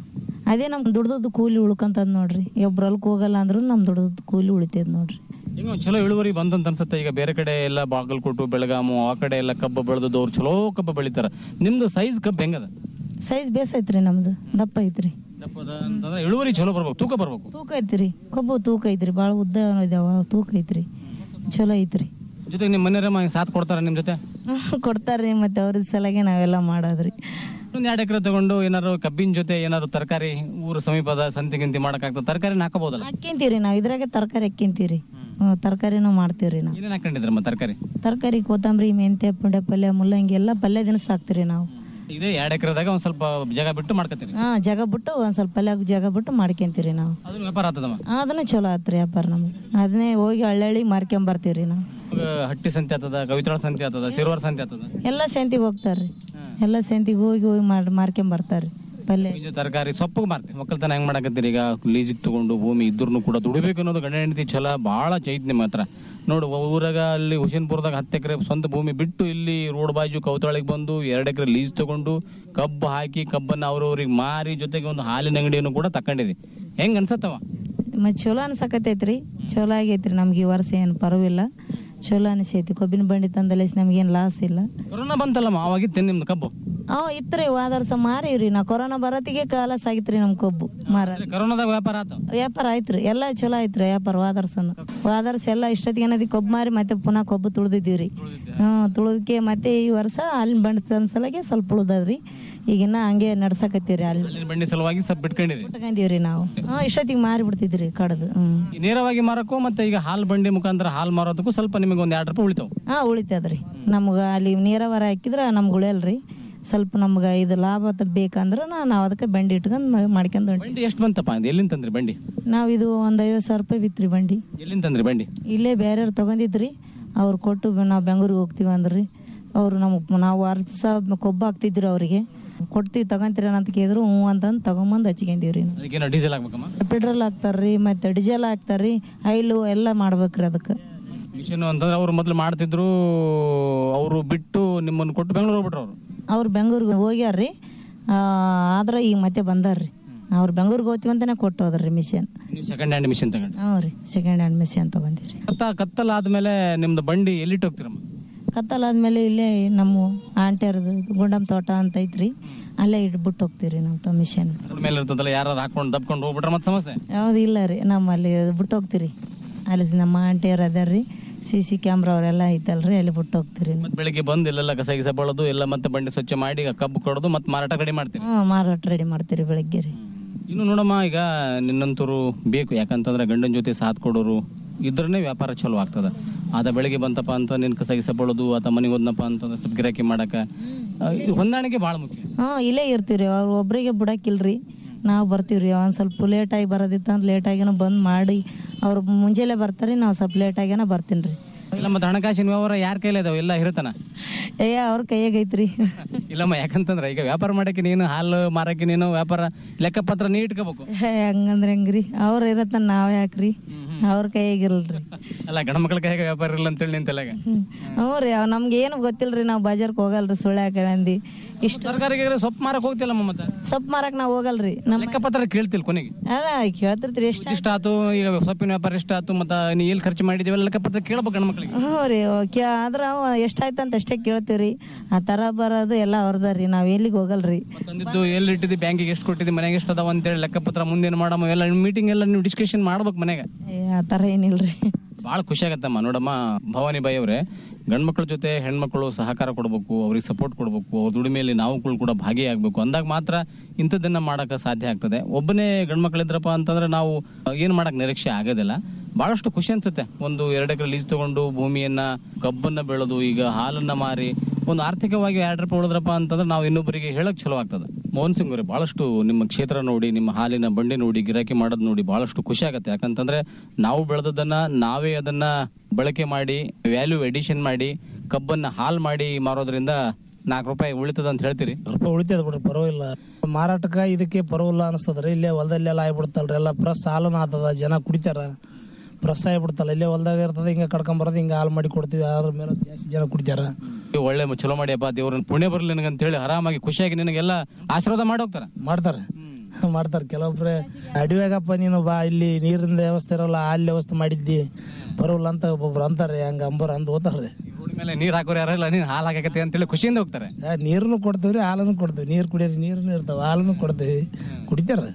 ಅದೇ ನಮ್ ದುಡ್ದದ್ದು ಕೂಲಿ ಉಳ್ಕಂತದ್ ನೋಡ್ರಿ ಒಬ್ರು ಹೊಲಕ್ಕೆ ಹೋಗಲ್ಲ ಅಂದ್ರೂ ನಮ್ ದುಡ್ದದ್ದು ಕೂಲಿ ಉಳಿತೈತಿ ನೋಡ್ರಿ ಹಿಂಗ ಚಲೋ ಇಳುವರಿ ಬಂದಂತ ಅನ್ಸುತ್ತೆ ಈಗ ಬೇರೆ ಕಡೆ ಎಲ್ಲ ಬಾಗಲಕೋಟು ಬೆಳಗಾಮು ಆ ಕಡೆ ಎಲ್ಲ ಕಬ್ಬು ಬೆಳೆದದ್ದು ಅವ್ರು ಚಲೋ ಕಬ್ಬು ಬೆಳಿತಾರ ನಿಮ್ದು ಸೈಜ್ ಕಬ್ಬು ಹೆಂಗದ ಸೈಜ್ ಬೇಸ್ ಐತ್ರಿ ನಮ್ದು ದಪ್ಪ ಐತ್ರಿ ದಪ್ಪದ ಅಂತಂದ್ರೆ ಇಳುವರಿ ಚಲೋ ಬರ್ಬೇಕು ತೂಕ ಬರ್ಬೇಕು ತೂಕ ಐತ್ರಿ ಕೊಬ್ಬು ತೂಕ ಐತ್ರಿ ಭಾಳ ಉದ್ದ ಇದಾವ ತೂಕ ಐತ್ರಿ ಚಲೋ ಐತ್ರಿ ಜೊತೆಗೆ ನಿಮ್ಮ ಮನೆಯವ್ರಮ್ಮ ಸಾಥ್ ಕೊಡ್ತಾರ ನಿಮ್ ಜೊತೆ ಕೊಡ್ತಾರ್ರಿ ಮತ್ತೆ ಅವ್ರ ಸಲಾಗೆ ನಾವೆಲ್ಲ ಮಾಡೋದ್ರಿ ಒಂದ್ ಎರಡು ಎಕರೆ ತಗೊಂಡು ಏನಾರು ಕಬ್ಬಿನ ಜೊತೆ ಏನಾರು ತರಕಾರಿ ಊರು ಸಮೀಪದ ಸಂತಿ ಗಿಂತಿ ಮಾಡಕ್ಕಾಗ್ತದೆ ತರಕಾರಿ ಹಾಕಬಹುದಲ್ಲ ಹಾಕ್ಯಂತೀರಿ ನಾವ್ ಇದ್ರಾಗೆ ತರಕಾರಿ ಹಾಕ್ಯಂತೀರಿ ಹ್ಮ್ ತರಕಾರಿನೂ ಮಾಡ್ತೀವ್ರಿ ನಾವು ಏನೇನ್ ಹಾಕೊಂಡಿದ್ರಮ್ಮ ತರಕಾರಿ ತರಕಾರಿ ಕೊತ್ತಂಬರಿ ಮೆಂತ್ಯ ಪುಂಡೆ ಪಲ್ಯ ಮುಲ್ಲಂಗಿ ಎಲ್ಲ ಪಲ್ಯ ದಿನಸ ಹಾಕ್ತೀರಿ ನಾವು ಇದೇ ಎರಡು ಎಕರೆದಾಗ ಒಂದ್ ಸ್ವಲ್ಪ ಜಾಗ ಬಿಟ್ಟು ಮಾಡ್ಕೊತೀರಿ ಹಾ ಜಾಗ ಬಿಟ್ಟು ಒಂದ್ ಸ್ವಲ್ಪ ಪಲ್ಯ ಜಾಗ ಬಿಟ್ಟು ಮಾಡ್ಕೊಂತೀರಿ ನಾವು ಅದನ್ನ ವ್ಯಾಪಾರ ಆಗ್ತದಮ್ಮ ಅದನ್ನ ಚಲೋ ಆತ್ರಿ ವ್ಯಾಪಾರ ನಮ್ಗೆ ಅದನ್ನೇ ಹೋಗಿ ಹಳ್ಳಿ ಮಾರ್ಕೊಂಡ್ ಬರ್ತೀವ್ರಿ ನಾವು ಇವಾಗ ಹಟ್ಟಿ ಸಂತೆ ಆಗ್ತದ ಕವಿತಾಳ ಸಂತೆ ಆಗ್ತದ ಸಿರುವಾರ ಸಂತೆ ಆಗ್ತದ ಎಲ್ಲ ಸೆಂತಿಗೆ ಹೋಗ್ತಾರ್ರಿ ಎಲ್ಲ ಸೆಂತಿಗೆ ಹೋಗಿ ಹೋಗಿ ಮಾಡ್ ಮಾರ್ಕೊಂಡ್ ಬರ್ತಾರ್ರಿ ಪಲ್ಯ ಬೀಜ ತರಕಾರಿ ಸೊಪ್ಪು ಮಾರ್ತೀವಿ ಒಕ್ಕಲ್ತನ ಹೆಂಗ್ ಮಾಡಕತ್ತೀರಿ ಈಗ ಲೀಸಿಗೆ ತಗೊಂಡು ಭೂಮಿ ಇದ್ರೂ ಕೂಡ ದುಡಿಬೇಕು ಅನ್ನೋದು ಗಂಡ ಹೆಂಡತಿ ಛಲ ಭಾಳ ಚೈತ್ ನಿಮ್ಮ ಹತ್ರ ನೋಡು ಊರಾಗ ಅಲ್ಲಿ ಹುಸೇನ್ಪುರದಾಗ ಹತ್ತು ಎಕರೆ ಸ್ವಂತ ಭೂಮಿ ಬಿಟ್ಟು ಇಲ್ಲಿ ರೋಡ್ ಬಾಜು ಕೌತಾಳಿಗೆ ಬಂದು ಎರಡು ಎಕರೆ ಲೀಸ್ ತಗೊಂಡು ಕಬ್ಬು ಹಾಕಿ ಕಬ್ಬನ್ನ ಅವ್ರವ್ರಿಗೆ ಮಾರಿ ಜೊತೆಗೆ ಒಂದು ಹಾಲಿನ ಅಂಗಡಿಯನ್ನು ಕೂಡ ತಕೊಂಡಿರಿ ಹೆಂಗ್ ಅನ್ಸತ್ತವ ಮತ್ತೆ ಚಲೋ ಅನ್ಸಕತೈತ್ರಿ ಚಲೋ ಆಗೈತ್ರಿ ನಮ್ಗೆ ಈ ವರ್ಷ ಏನು ಪರವಿಲ್ಲ ಚಲೋ ಅನಿಸೈತಿ ಕೊಬ್ಬಿನ ಬಂಡಿ ತಂದಲ್ಲ ನಮ್ಗೇನು ಲಾಸ್ ಇಲ್ಲ ಕೊರೋನಾ ಬಂತಲ್ಲಮ್ಮ ಅವಾಗಿತ್ತೆ ನಿಮ್ದು ಕಬ್ಬು ಅವ್ ಇತ್ರಿ ಹೋದ ವರ್ಷ ಮಾರೀವ್ರಿ ನಾ ಕೊರೋನಾ ಬರತ್ತಿಗೆ ಕಾಲಸ್ ಆಗಿತ್ರಿ ನಮ್ ಕೊಬ್ಬು ಮಾರ ಕರೋನಾದಾಗ ವ್ಯಾಪಾರ ಆತ ವ್ಯಾಪಾರ ಆಯ್ತ್ರಿ ಎಲ್ಲ ಚಲೋ ಆಯ್ತ್ರಿ ವ್ಯಾಪಾರ ಹೋದ ವರ್ಷನು ಹೋದ ವರ್ಷ ಎಲ್ಲ ಇಷ್ಟೊತ್ತಿಗೆ ಏನದಿ ಕೊಬ್ಬು ಮಾರಿ ಮತ್ತೆ ಪುನಃ ಕೊಬ್ಬು ತುಳ್ದಿದ್ದೀವ್ರಿ ಹ್ಮ್ ತುಳಿದಕ್ಕೆ ಮತ್ತೆ ಈ ವರ್ಷ ಅಲ್ಲಿನ ಬಂಡಿ ತಂದ್ಸಲಾಗೆ ಸ್ವಲ್ಪ ಉಳ್ದದ್ರಿ ಈಗಿನ್ನ ಹಂಗೆ ನಡ್ಸಕತ್ತೀವ್ರಿ ಅಲ್ಲಿ ಅಲ್ಲಿನ ಬಂಡಿ ಸಲುವಾಗಿ ಸ್ವಲ್ಪ ಬಿಟ್ಕೊಂಡಿರಿ ಬಿಟ್ಕೊಂಡಿವ್ರಿ ನಾವು ಹ್ಮ್ ಇಷ್ಟೊತ್ತಿಗೆ ಮಾರಿ ಬಿಡ್ತಿದ್ರಿ ಕಡದು ಹ್ಮ್ ಈ ನೇರವಾಗಿ ಮಾರಕ್ಕೂ ಮತ್ತೆ ಈಗ ಹಾಲ್ ಬಂಡಿ ಮುಖಾಂತರ ಹಾಲ್ ಮಾರೋದಕ್ಕೂ ಸ್ವಲ್ಪ ನಿಮಗೆ ಒಂದ್ ಎರಡು ರೂಪಾಯಿ ಉಳಿತಾವ ಹಾ ಉಳಿತದ್ರಿ ನಮ್ಗೆ ಅಲ್ಲಿ ನೀರಾವರಿ ಹಾಕಿದ್ರ ನಮ್ಗೆ ಉಳಿಯಲ್ರಿ ಸ್ವಲ್ಪ ನಮ್ಗೆ ಇದು ಲಾಭ ತ- ಬೇಕಂದ್ರ ನಾವು ಅದಕ್ಕೆ ಬಂಡಿ ಇಟ್ಕೊಂಡ್ ಮಾಡ್ಕೊಂಡ್ ಹೊಂಟಿ ಬಂಡಿ ಎಷ್ಟು ಬಂತಪ್ಪ ಇದು ಎಲ್ಲಿಂದ ತಂದ್ರಿ ಬಂಡಿ ನಾವು ಇದು ಒಂದ್ ಐವತ್ತು ಸಾವಿರ ರೂಪಾಯಿ ಬಿತ್ರಿ ಬಂಡಿ ಎಲ್ಲಿಂದ ತಂದ್ರಿ ಬಂಡಿ ಇಲ್ಲೇ ಬೇರೆಯವ್ರು ತಗೊಂಡಿದ್ರಿ ಅವ್ರು ಕೊಟ್ಟು ನಾವು ಬೆಂಗಳೂರಿಗೆ ಹೋಗ್ತೀವಿ ಅಂದ್ರಿ ಅವ್ರು ನಮಗೆ ನಾವು ವರ್ಷ ಕೊಬ್ಬು ಹಾಕ್ತಿದ್ರಿ ಅವರಿಗೆ ಕೊಡ್ತೀವಿ ತಗೊಂತೀರ ಅಂತ ಕೇಳಿದ್ರು ಹ್ಞೂ ಅಂತಂದು ತಗೊಂಬಂದು ಹಚ್ಕೊಂಡಿವ್ರಿ ನಾವು ಅದಕ್ಕೇನೋ ಡೀಸೆಲ್ ಹಾಕ್ಬೇಕಮ್ಮ ಪೆಟ್ರೋಲ್ ಹಾಕ್ತಾರ್ರಿ ಮತ್ತೆ ಡೀಸೆಲ್ ಹಾಕ್ತಾರ್ರಿ ಆಯಿಲು ಎಲ್ಲ ಮಾಡ್ಬೇಕ್ರಿ ಅದಕ್ಕೆ ಮಿಷನ್ ಅಂತಂದ್ರೆ ಅವ್ರು ಮೊದಲು ಮಾಡ್ತಿದ್ರು ಅವರು ಬಿಟ್ಟು ನಿಮ್ಮನ್ನು ಕೊಟ್ಟು ಬೆಂಗಳೂರು ಹೋಗ್ಬಿಟ್ರು ಅವರು ಅವ್ರು ಬೆಂಗಳೂರಿಗೆ ಹೋಗ್ಯಾರ್ರಿ ಆ, ಆದ್ರ ಈಗ ಮತ್ತೆ ಬಂದಾರ್ರಿ ಅವ್ರು ಬೆಂಗಳೂರಿಗೆ ಹೋಗ್ತೀವಿ ಅಂತಾನೆ ಕೊಟ್ಟು ಹೋದ್ರಿ ಮಿಷನ್ ನೀವು ಸೆಕೆಂಡ್ ಹ್ಯಾಂಡ್ ಮಿಷನ್ ತಗೊಂಡು ಹ್ಞೂ ರೀ ಸೆಕೆಂಡ್ ಹ್ಯಾಂಡ್ ಮಿಷನ್ ತಗೊಂಡಿವ್ರಿ ಕತ್ತ ಕತ್ತಲ್ ಆದ್ಮೇಲೆ ನಿಮ್ದು ಬಂಡಿ ಎಲ್ಲಿಟ್ಟು ಹೋಗ್ತೀರಮ್ಮ ಕತ್ತಲಾದ್ಮೇಲೆ ಇಲ್ಲೇ ನಮ್ಮ ಆಂಟಿಯರ್ದು ಗುಂಡಮ್ ತೋಟ ಅಂತ ಐತ್ರಿ ಅಲ್ಲೇ ಇಟ್ಬಿಟ್ಟು ಹೋಗ್ತೀವಿ ನಾವು ತ ಮಿಷನ್ ರೋಡ್ ಮೇಲೆ ಇರ್ತದಲ್ಲ ಯಾರು ಹಾಕೊಂಡು ದಬ್ಕೊಂಡು ಹೋಗ್ಬಿಟ್ರೆ ಮತ್ತೆ ಸಮಸ್ಯೆ ಯಾವ್ದು ಇಲ್ಲ ರೀ ನಮ್ಮಲ್ಲಿ ಬಿಟ್ಟು ಹೋಗ್ತೀರಿ ಅಲ್ಲಿ ನಮ್ಮ ಆಂಟಿಯರ್ ಅದಾರ್ರಿ ಸಿ ಸಿ ಕ್ಯಾಮ್ರಾ ಅವರೆಲ್ಲ ಐತಲ್ರಿ ಅಲ್ಲಿ ಬಿಟ್ಟು ಹೋಗ್ತೀರಿ ಮತ್ತೆ ಬೆಳಿಗ್ಗೆ ಬಂದು ಇಲ್ಲೆಲ್ಲ ಕಸ ಗಿಸ ಬಳೋದು ಎಲ್ಲ ಮತ್ತೆ ಬಂಡಿ ಸ್ವಚ್ಛ ಮಾಡಿ ಈಗ ಕಬ್ಬು ಕೊಡೋದು ಮತ್ತೆ ಮಾರಾಟ ಕಡಿಮೆ ಮಾಡ್ತೀರಿ ಹ್ಞೂ ಮಾರಾಟ ರೆಡಿ ಮಾಡ್ತೀರಿ ಬೆಳಗ್ಗೆ ರೀ ಇನ್ನು ನೋಡಮ್ಮ ಈಗ ನಿನ್ನಂತರು ಬೇಕು ಯಾಕಂತಂದ್ರೆ ಗಂಡನ ಜೊತೆ ಸಾಥ್ ಕೊಡೋರು ಇದ್ರನೇ ವ್ಯಾಪಾರ ಚಲೋ ಆಗ್ತದ ಆತ ಬೆಳಿಗ್ಗೆ ಬಂತಪ್ಪ ಅಂತ ನಿನ್ ಕಸ ಗಿಸ ಬಳೋದು ಆತ ಮನೆಗೆ ಹೋದ್ನಪ್ಪ ಅಂತಂದ್ರೆ ಸ್ವಲ್ಪ ಗಿರಾಕಿ ಮಾಡಕ ಆ, ಈ ಹೊಂದಾಣಿಕೆ ಭಾಳ ಮುಖ್ಯ ಹ್ಞೂ ಇಲ್ಲೇ ಇರ್ತೀವಿ ಅವ್ರು ಒಬ್ರಿಗೆ ಬಿಡಕ್ಕಿಲ್ರಿ ನಾವು ಬರ್ತೀವ್ರಿ ಒಂದು ಸ್ವಲ್ಪ ಲೇಟಾಗಿ ಬರೋದಿತ್ತು ಅಂದ್ರೆ ಲೇಟಾಗಿನ ಬಂದು ಮಾಡಿ ಅವ್ರು ಮುಂಜಾನೆ ಬರ್ತಾರೆ ನಾವು ಸ್ವಲ್ಪ ಲೇಟಾಗಿನ ಬರ್ತೀನಿ ರೀ ಇಲ್ಲ ಮತ್ತೆ ಹಣಕಾಸಿನ ವ್ಯವಹಾರ ಯಾರ ಕೈಲೇ ಇದಾವೆ ಎಲ್ಲ ಇರುತ್ತಾನ ಏ ಅವ್ರ ಕೈಯಾಗ ಐತ್ರಿ ಇಲ್ಲಮ್ಮ ಯಾಕಂತಂದ್ರೆ ಈಗ ವ್ಯಾಪಾರ ಮಾಡಕ್ಕೆ ನೀನು ಹಾಲು ಮಾರಕ್ಕೆ ನೀನು ವ್ಯಾಪಾರ ಲೆಕ್ಕಪತ್ರ ನೀ ಇಟ್ಕೋಬೇಕು ಹೇ, ಹಂಗಂದ್ರೆ ಹೆಂಗ್ರಿ ಅವ್ರು ಇರತ್ತ ನಾವ್ ಯಾಕ್ರಿ ಅವ್ರ ಕೈಯಾಗಿಲ್ರಿ ಅಲ್ಲ ಗಂಡ್ಮಕ್ಳ ಕೈಯಾಗ ವ್ಯಾಪಾರ ಇಲ್ಲ ಅಂತೇಳಿ ನಿಂತೆಲ್ಲ ಈಗ ಹ್ಞೂ ರೀ ಅವ್ ನಮ್ಗೆ ಏನು ಗೊತ್ತಿಲ್ರಿ ನಾವು ಬಜಾರ್ಕ್ ಹೋಗಲ್ರಿ ಸುಳ್ಳ್ಯಾಕ ಅಂದಿ ಇಷ್ಟು ತರಕಾರಿಗೆ ಸೊಪ್ಪು ಮಾರಕ್ ಹೋಗ್ತಿಲ್ಲಮ್ಮ ಮತ್ತೆ ಸೊಪ್ಪು ಮಾರಕ್ ನಾವು ಹೋಗಲ್ರಿ ನಮ್ಮ ಲೆಕ್ಕಪತ್ರ ಕೇಳ್ತಿಲ್ ಕೊನೆಗೆ ಅಲ್ಲ ಕೇಳ್ತಿರ್ತೀರಿ ಎಷ್ಟು ಇಷ್ಟ ಆತು ಈಗ ಸೊಪ್ಪಿನ ವ್ಯಾಪಾರ ಇಷ್ಟ ಆತು ಮತ್ತ ನೀ ಎಲ್ಲಿ ಖರ್ಚು ಮಾಡಿದೀವಲ್ಲ ಲೆಕ್ಕಪತ್ರ ಕೇಳ್ಬೇಕು ಗಂಡ್ಮಕ್ಳಿಗೆ ಹ್ಞೂ ರೀ ಓಕೆ ಆದ್ರ ಅವ ಎಷ್ಟಾಯ್ತು ಅಂತ ಅಷ್ಟೇ ಕೇಳ್ತೀವ್ರಿ ಆ ತರ ಬರೋದು ಎಲ್ಲ ಅವ್ರದ ರೀ ನಾವ್ ಎಲ್ಲಿಗೆ ಹೋಗಲ್ರಿ ತಂದಿದ್ದು ಎಲ್ಲಿ ಇಟ್ಟಿದ್ದಿ ಬ್ಯಾಂಕಿಗೆ ಎಷ್ಟು ಕೊಟ್ಟಿದ್ದಿ ಮನೆಗೆ ಎಷ್ಟು ಅದಾವ ಅಂತೇಳಿ ಲೆಕ್ಕಪತ್ರ ಮುಂದೇನು ಮಾಡಮ್ಮ ಎಲ್ಲ ಮೀಟಿಂಗ್ ಎಲ್ಲ ನೀವು ಡಿಸ್ಕಷನ್ ಮಾಡ್ಬೇಕು ಮನೆಗೆ ಏ, ಆ ತರ ಏನಿಲ್ರಿ ಭಾಳ ಖುಷಿ ಆಗತ್ತಮ್ಮ ನೋಡಮ್ಮ ಭವಾನಿ ಬಾಯಿ ಅವರೇ ಗಂಡ್ಮಕ್ಳ ಜೊತೆ ಹೆಣ್ಮಕ್ಳು ಸಹಕಾರ ಕೊಡಬೇಕು ಅವ್ರಿಗೆ ಸಪೋರ್ಟ್ ಕೊಡಬೇಕು ಅವ್ರ ದುಡಿಮೆಯಲ್ಲಿ ನಾವುಗಳು ಕೂಡ ಭಾಗಿಯಾಗಬೇಕು ಅಂದಾಗ ಮಾತ್ರ ಇಂಥದ್ದನ್ನ ಮಾಡಕ್ಕೆ ಸಾಧ್ಯ ಆಗ್ತದೆ ಒಬ್ಬನೇ ಗಂಡ್ಮಕ್ಳಿದ್ರಪ್ಪ ಅಂತಂದ್ರೆ ನಾವು ಏನು ಮಾಡಕ್ ನಿರೀಕ್ಷೆ ಆಗೋದಿಲ್ಲ ಬಹಳಷ್ಟು ಖುಷಿ ಅನ್ಸುತ್ತೆ ಒಂದು ಎರಡು ಎಕರೆ ಲೀಸ್ ತಗೊಂಡು ಭೂಮಿಯನ್ನ ಕಬ್ಬನ್ನ ಬೆಳೆದು ಈಗ ಹಾಲನ್ನ ಮಾರಿ ಒಂದು ಆರ್ಥಿಕವಾಗಿ ಎರಡು ರೂಪಾಯಿ ಉಳಿದ್ರಪ್ಪ ಅಂತಂದ್ರೆ ನಾವು ಇನ್ನೊಬ್ಬರಿಗೆ ಹೇಳಕ್ ಚಲೋ ಆಗ್ತದೆ ಮೋಹನ್ ಸಿಂಗ್ ಅವರೇ ಬಹಳಷ್ಟು ನಿಮ್ಮ ಕ್ಷೇತ್ರ ನೋಡಿ ನಿಮ್ಮ ಹಾಲಿನ ಬಂಡಿ ನೋಡಿ ಗಿರಾಕಿ ಮಾಡೋದು ನೋಡಿ ಬಹಳಷ್ಟು ಖುಷಿ ಆಗುತ್ತೆ ಯಾಕಂತಂದ್ರೆ ನಾವು ಬೆಳೆದದನ್ನ ನಾವೇ ಅದನ್ನ ಬಳಕೆ ಮಾಡಿ ವ್ಯಾಲ್ಯೂ ಎಡಿಷನ್ ಮಾಡಿ ಕಬ್ಬನ್ನ ಹಾಲ್ ಮಾಡಿ ಮಾರೋದ್ರಿಂದ ನಾಲ್ಕು ರೂಪಾಯಿ ಉಳಿತದ ಅಂತ ಹೇಳ್ತೀರಿ ರೂಪಾಯಿ ಉಳಿತದ ಬಿಡ್ರಿ ಪರವಾಗಿಲ್ಲ ಮಾರಾಟಕ್ಕೆ ಇದಕ್ಕೆ ಪರವಾಗಿಲ್ಲ ಅನಿಸ್ತದ್ರಿ ಇಲ್ಲೇ ಹೊಲದಲ್ಲೆಲ್ಲ ಆಗ್ಬಿಡ್ತಲ್ರಿ ಎಲ್ಲ ಪ್ರೆಸ್ ಹಾಲನ ಆತದ ಜನ ಕುಡಿತಾರ ಪ್ರೆಸ್ ಆಗ್ಬಿಡ್ತಲ್ಲ ಇಲ್ಲೇ ಹೊಲ್ದಾಗ ಇರ್ತದ ಹಿಂಗೆ ಕಡ್ಕೊಂಬರೋದು ಹಿಂಗೆ ಹಾಲು ಮಾಡಿ ಕೊಡ್ತೀವಿ ಅದ್ರ ಮೇಲೆ ಜಾಸ್ತಿ ಜನ ಕುಡಿತಾರ ನೀವು ಒಳ್ಳೆ ಚಲೋ ಮಾಡಿಯಪ್ಪ ದೇವ್ರನ್ನ ಪುಣ್ಯ ಬರ್ಲಿ ನಿನಗೆ ಅಂತ ಹೇಳಿ ಆರಾಮಾಗಿ ಖುಷಿಯಾಗಿ ನಿನಗೆಲ್ಲ ಆಶೀರ್ವಾದ ಮಾಡಿ ಹೋಗ್ತಾರ ಮಾಡ್ತಾರೆ ಮಾಡ್ತಾರೆ ಕೆಲವೊಬ್ರೆ ಅಡಿವಾಗಪ್ಪ ನೀನು ಬಾ ಇಲ್ಲಿ ನೀರಿನ ವ್ಯವಸ್ಥೆ ಇರಲ್ಲ ಹಾಲ್ ವ್ಯವಸ್ಥೆ ಮಾಡಿದ್ದಿ ಬರೋಲ್ಲ ಅಂತ ಒಬ್ಬೊಬ್ರು ಅಂತಾರೆ ಹಂಗ ಅಂಬರ್ ಅಂದ್ ಹೋತಾರ್ರಿ ಮೇಲೆ ನೀರ್ ಹಾಕೋರು ಯಾರಲ್ಲ ನೀನ್ ಹಾಲ್ ಹಾಕಕತ್ತೆ ಅಂತೇಳಿ ಖುಷಿಯಿಂದ ಹೋಗ್ತಾರೆ ನೀರನ್ನು ಕೊಡ್ತೀವ್ರಿ ಹಾಲನ್ನು ಕೊಡ್ತೀವಿ ನೀರು ಕುಡಿಯೋರಿ ನೀರನ್ನು ಇರ್ತಾವ ಹಾಲನ್ನು ಕೊಡ್ತೀವಿ ಕುಡಿತಾರ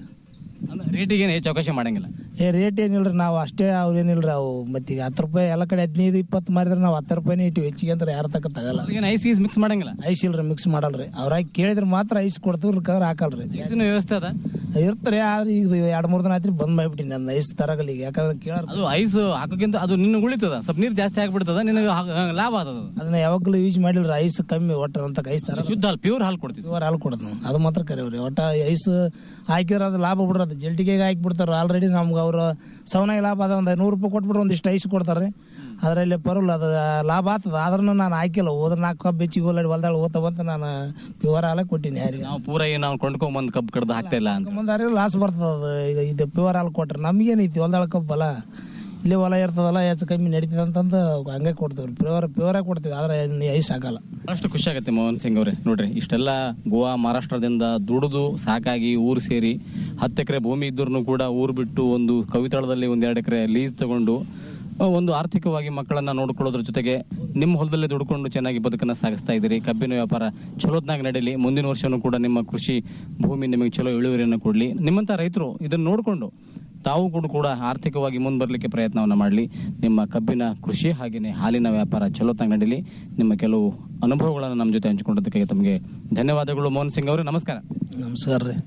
ರೇಟಿಗೆ ಏನು ಹೆಚ್ಚು ಅವಕಾಶ ಮಾಡಂಗಿಲ್ಲ ಏ ರೇಟ್ ಏನಿಲ್ರಿ ನಾವು ಅಷ್ಟೇ ಅವ್ರು ಏನಿಲ್ರಿ ಅವು ಮತ್ತೀಗ ಹತ್ತು ರೂಪಾಯಿ ಎಲ್ಲ ಕಡೆ ಹದಿನೈದು ಇಪ್ಪತ್ತು ಮಾರಿದ್ರೆ ನಾವು ಹತ್ತು ರೂಪಾಯಿನೇ ಇಟ್ಟು ಹೆಚ್ಚಿಗೆ ಅಂದ್ರೆ ಯಾರ ತಕ್ಕ ತಗಲ್ಲ ಏನು ಐಸ್ ಗೀಸ್ ಮಿಕ್ಸ್ ಮಾಡಂಗಿಲ್ಲ ಐಸ್ ಇಲ್ರಿ ಮಿಕ್ಸ್ ಮಾಡಲ್ರಿ ಅವ್ರಾಗಿ ಕೇಳಿದ್ರೆ ಮಾತ್ರ ಐಸ್ ಕೊಡ್ತೀವಿ ಇಲ್ಕಂದ್ರೆ ಹಾಕಲ್ರಿ ಐಸಿನ ವ್ಯವಸ್ಥೆ ಅದ ಇರ್ತಾರೆ ಆದ್ರೆ ಈಗ ಎರಡು ಮೂರು ದಿನ ಆಯ್ತು ಬಂದ್ ಮಾಡ್ಬಿಟ್ಟಿನಿ ನನ್ನ ಐಸ್ ತರಗಲ್ಲ ಈಗ ಯಾಕಂದ್ರೆ ಕೇಳಾರ ಅದು ಐಸ್ ಹಾಕೋಕ್ಕಿಂತ ಅದು ನಿನ್ನ ಉಳಿತದ ಸ್ವಲ್ಪ ನೀರು ಜಾಸ್ತಿ ಆಗ್ಬಿಡ್ತದ ನಿನಗೆ ಹಾ- ಲಾಭ ಆದದ ಅದು. ಅದನ್ನ ಯಾವಾಗಲೂ ಯೂಸ್ ಮಾಡಿಲ್ರಿ ಐಸ್ ಕಮ್ಮಿ ಒಟ್ಟು ಅಂತ ಐಸ್ ತರ ಶುದ್ಧ ಹಾಲು ಪ್ಯೂರ್ ಹಾಲು ಕೊಡ್ತಿದ್ವಿ ಪ್ಯೂರ್ ಹಾಲು ಕೊಡೋದು ನಾವು ಅದು ಮಾತ್ರ ಕರೆಯವ್ರಿ ಒಟ್ಟ ಐಸ್ ಹಾಕಿದ್ರೆ ಅದು ಲಾಭ ಬಿಡ್ರಿ ಅದು ಜಲ್ಟಿಗೆ ಹಾಕಿಬಿಡ್ತಾರೆ ಆಲ್ರೆಡಿ ನಮ್ಗೆ ಅವ್ರು ಸವನಾಗಿ ಲಾಭ ಅದ ಒಂದು ನೂರು ರೂಪಾಯಿ ಕೊಟ್ಬಿಟ್ರೆ ಒಂದಿಷ್ಟು ಐಸ್ ಕೊಡ್ತಾರೆ ಅದರಲ್ಲಿ ಪರಲ್ಲ ಅದು ಲಾಭ ಆಗ್ತದ ಆದ್ರೂ ನಾನು ಹಾಕಿಲ್ಲ ಹೋದ್ರೆ ನಾಲ್ಕು ಕಬ್ಬು ಬೆಚ್ಚಿಗೆ ಹೋಲಾಡಿ ಹೊಲ್ದಾಳ ಹೋಗ್ತಾವಂತ ನಾನು ಪ್ಯೂರ್ ಹಾಲ ಕೊಟ್ಟಿನಿ ಯಾರಿಗೆ ನಾವು ಪೂರ ಏನು ನಾವು ಕೊಂಡ್ಕೊಂಬಂದು ಕಬ್ಬು ಕಡ್ದು ಹಾಕ್ತಾ ಇಲ್ಲ ಅಂತ ಮುಂದಾರಿ ಲಾಸ್ ಬರ್ತದ ಅದು ಈಗ ಇದು ಪ್ಯೂರ್ ಹಾಲು ಕೊಟ್ರೆ ನಮ್ಗೇನೈತಿ ಹೊಲ್ದಾಳ ಕಬ್ಬಲ್ಲ ಇಲ್ಲಿ ಹೊಲ ಇರ್ತದಲ್ಲ ಹೆಚ್ಚು ಕಮ್ಮಿ ನಡೀತದೆ ಅಂತಂದು ಹಂಗೆ ಕೊಡ್ತೀವಿ ಪ್ಯೂರ್ ಪ್ಯೂರಾಗಿ ಕೊಡ್ತೀವಿ ಆದ್ರೆ ಐಸ್ ಹಾಕಲ್ಲ ಬಹಳಷ್ಟು ಖುಷಿ ಆಗುತ್ತೆ ಮೋಹನ್ ಸಿಂಗ್ ಅವರೇ ನೋಡ್ರಿ ಇಷ್ಟೆಲ್ಲ ಗೋವಾ ಮಹಾರಾಷ್ಟ್ರದಿಂದ ದುಡಿದು ಸಾಕಾಗಿ ಊರು ಸೇರಿ ಹತ್ತು ಎಕರೆ ಭೂಮಿ ಇದ್ರೂ ಕೂಡ ಊರು ಬಿಟ್ಟು ಒಂದು ಕವಿತಾಳದಲ್ಲಿ ಒಂದ್ ಎರಡು ಎಕರೆ ಲೀಸ್ ತಗೊಂಡು ಆ, ಒಂದು ಆರ್ಥಿಕವಾಗಿ ಮಕ್ಕಳನ್ನ ನೋಡ್ಕೊಳ್ಳೋದ್ರ ಜೊತೆಗೆ ನಿಮ್ಮ ಹೊಲದಲ್ಲೇ ದುಡ್ಕೊಂಡು ಚೆನ್ನಾಗಿ ಬದುಕನ್ನ ಸಾಗಿಸ್ತಾ ಇದ್ದೀರಿ ಕಬ್ಬಿನ ವ್ಯಾಪಾರ ಚಲೋತ್ನಾಗ ನಡೀಲಿ ಮುಂದಿನ ವರ್ಷನೂ ಕೂಡ ನಿಮ್ಮ ಕೃಷಿ ಭೂಮಿ ನಿಮಗೆ ಚಲೋ ಇಳುವರಿಯನ್ನು ಕೊಡ್ಲಿ ನಿಮ್ಮಂತ ರೈತರು ಇದನ್ನ ನೋಡಿಕೊಂಡು ತಾವು ಕೂಡ ಕೂಡ ಆರ್ಥಿಕವಾಗಿ ಮುಂದೆ ಬರಲಿಕ್ಕೆ ಪ್ರಯತ್ನವನ್ನು ಮಾಡಲಿ ನಿಮ್ಮ ಕಬ್ಬಿನ ಕೃಷಿ ಹಾಗೆಯೇ ಹಾಲಿನ ವ್ಯಾಪಾರ ಚಲೋತ್ತಾಗಿ ನಡೀಲಿ ನಿಮ್ಮ ಕೆಲವು ಅನುಭವಗಳನ್ನು ನಮ್ಮ ಜೊತೆ ಹಂಚಿಕೊಂಡದಕ್ಕೆ ತಮಗೆ ಧನ್ಯವಾದಗಳು ಮೋಹನ್ ಸಿಂಗ್ ಅವರೇ ನಮಸ್ಕಾರ ನಮಸ್ಕಾರ ರೀ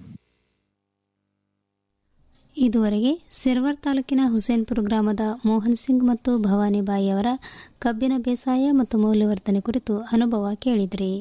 ಇದುವರೆಗೆ ಸಿರ್ವರ್ ತಾಲೂಕಿನ ಹುಸೇನ್ಪುರ ಗ್ರಾಮದ ಮೋಹನ್ ಸಿಂಗ್ ಮತ್ತು ಭವಾನಿ ಬಾಯಿ ಅವರ ಕಬ್ಬಿನ ಬೇಸಾಯ ಮತ್ತು ಮೌಲ್ಯವರ್ಧನೆ ಕುರಿತು ಅನುಭವ ಕೇಳಿದ್ರಿ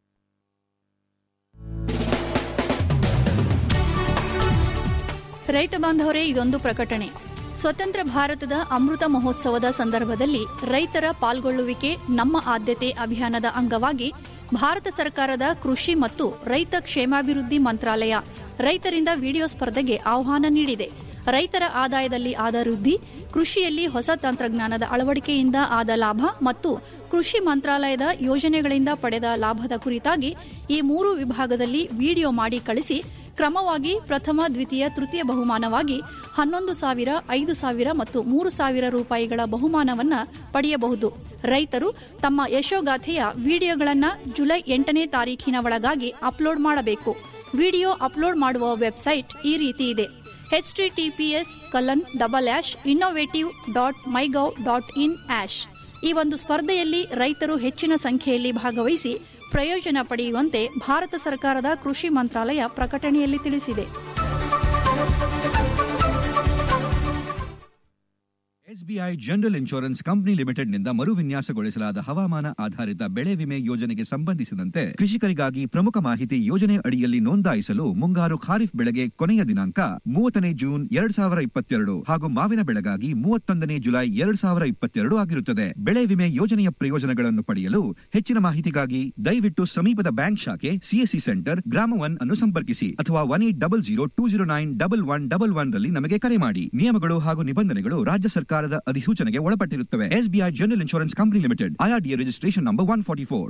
ರೈತ ಬಾಂಧವರೇ ಇದೊಂದು ಪ್ರಕಟಣೆ ಸ್ವತಂತ್ರ ಭಾರತದ ಅಮೃತ ಮಹೋತ್ಸವದ ಸಂದರ್ಭದಲ್ಲಿ ರೈತರ ಪಾಲ್ಗೊಳ್ಳುವಿಕೆ ನಮ್ಮ ಆದ್ಯತೆ ಅಭಿಯಾನದ ಅಂಗವಾಗಿ ಭಾರತ ಸರ್ಕಾರದ ಕೃಷಿ ಮತ್ತು ರೈತ ಕ್ಷೇಮಾಭಿವೃದ್ಧಿ ಮಂತ್ರಾಲಯ ರೈತರಿಂದ ವಿಡಿಯೋ ಸ್ಪರ್ಧೆಗೆ ಆಹ್ವಾನ ನೀಡಿದೆ ರೈತರ ಆದಾಯದಲ್ಲಿ ಆದ ವೃದ್ಧಿ ಕೃಷಿಯಲ್ಲಿ ಹೊಸ ತಂತ್ರಜ್ಞಾನದ ಅಳವಡಿಕೆಯಿಂದ ಆದ ಲಾಭ ಮತ್ತು ಕೃಷಿ ಮಂತ್ರಾಲಯದ ಯೋಜನೆಗಳಿಂದ ಪಡೆದ ಲಾಭದ ಕುರಿತಾಗಿ ಈ ಮೂರು ವಿಭಾಗದಲ್ಲಿ ವಿಡಿಯೋ ಮಾಡಿ ಕಳಿಸಿ ಕ್ರಮವಾಗಿ ಪ್ರಥಮ ದ್ವಿತೀಯ ತೃತೀಯ ಬಹುಮಾನವಾಗಿ ಹನ್ನೊಂದು ಸಾವಿರ ಐದು ಸಾವಿರ ಮತ್ತು ಮೂರು ಸಾವಿರ ರೂಪಾಯಿಗಳ ಬಹುಮಾನವನ್ನ ಪಡೆಯಬಹುದು ರೈತರು ತಮ್ಮ ಯಶೋಗಾಥೆಯ ವಿಡಿಯೋಗಳನ್ನು ಜುಲೈ ಎಂಟನೇ ತಾರೀಖಿನ ಒಳಗಾಗಿ ಅಪ್ಲೋಡ್ ಮಾಡಬೇಕು ವಿಡಿಯೋ ಅಪ್ಲೋಡ್ ಮಾಡುವ ವೆಬ್ಸೈಟ್ ಈ ರೀತಿ ಇದೆ H TTPS Kalan double ಆಶ್ innovative dot MyGov dot in ಆಶ್ ಈ ಒಂದು ಸ್ಪರ್ಧೆಯಲ್ಲಿ ರೈತರು ಹೆಚ್ಚಿನ ಸಂಖ್ಯೆಯಲ್ಲಿ ಭಾಗವಹಿಸಿ ಪ್ರಯೋಜನ ಪಡೆಯುವಂತೆ ಭಾರತ ಸರ್ಕಾರದ ಕೃಷಿ ಮಂತ್ರಾಲಯ ಪ್ರಕಟಣೆಯಲ್ಲಿ ತಿಳಿಸಿದೆ H SBI general insurance company ಲಿಮಿಟೆಡ್ನಿಂದ ಮರುವಿನ್ಯಾಸಗೊಳಿಸಲಾದ ಹವಾಮಾನ ಆಧಾರಿತ ಬೆಳೆ ವಿಮೆ ಯೋಜನೆಗೆ ಸಂಬಂಧಿಸಿದಂತೆ ಕೃಷಿಕರಿಗಾಗಿ ಪ್ರಮುಖ ಮಾಹಿತಿ ಯೋಜನೆ ಅಡಿಯಲ್ಲಿ ನೋಂದಾಯಿಸಲು ಮುಂಗಾರು ಖಾರಿಫ್ ಬೆಳೆಗೆ ಕೊನೆಯ ದಿನಾಂಕ ಮೂವತ್ತನೇ ಜೂನ್ ಎರಡ್ ಸಾವಿರ ಇಪ್ಪತ್ತೆರಡು ಹಾಗೂ ಮಾವಿನ ಬೆಳೆಗಾಗಿ ಮೂವತ್ತೊಂದನೇ ಜುಲೈ ಎರಡ್ ಸಾವಿರ ಇಪ್ಪತ್ತೆರಡು ಆಗಿರುತ್ತದೆ ಬೆಳೆ ವಿಮೆ ಯೋಜನೆಯ ಪ್ರಯೋಜನಗಳನ್ನು ಪಡೆಯಲು ಹೆಚ್ಚಿನ ಮಾಹಿತಿಗಾಗಿ ದಯವಿಟ್ಟು ಸಮೀಪದ ಬ್ಯಾಂಕ್ ಶಾಖೆ ಸಿಎಸ್ಸಿ ಸೆಂಟರ್ ಗ್ರಾಮ ಒನ್ ಅನ್ನು ಸಂಪರ್ಕಿಸಿ ಅಥವಾ one eight double zero two zero nine double one double one ರಲ್ಲಿ ನಮಗೆ ಕರೆ ಮಾಡಿ ನಿಯಮಗಳು ಹಾಗೂ ನಿಬಂಧನೆಗಳು ರಾಜ್ಯ ಸರ್ಕಾರದ ಅಧಿಸೂಚನೆಗೆ ಒಳಪಟ್ಟಿರುತ್ತವೆ SBI general insurance company limited IRDA registration number one forty four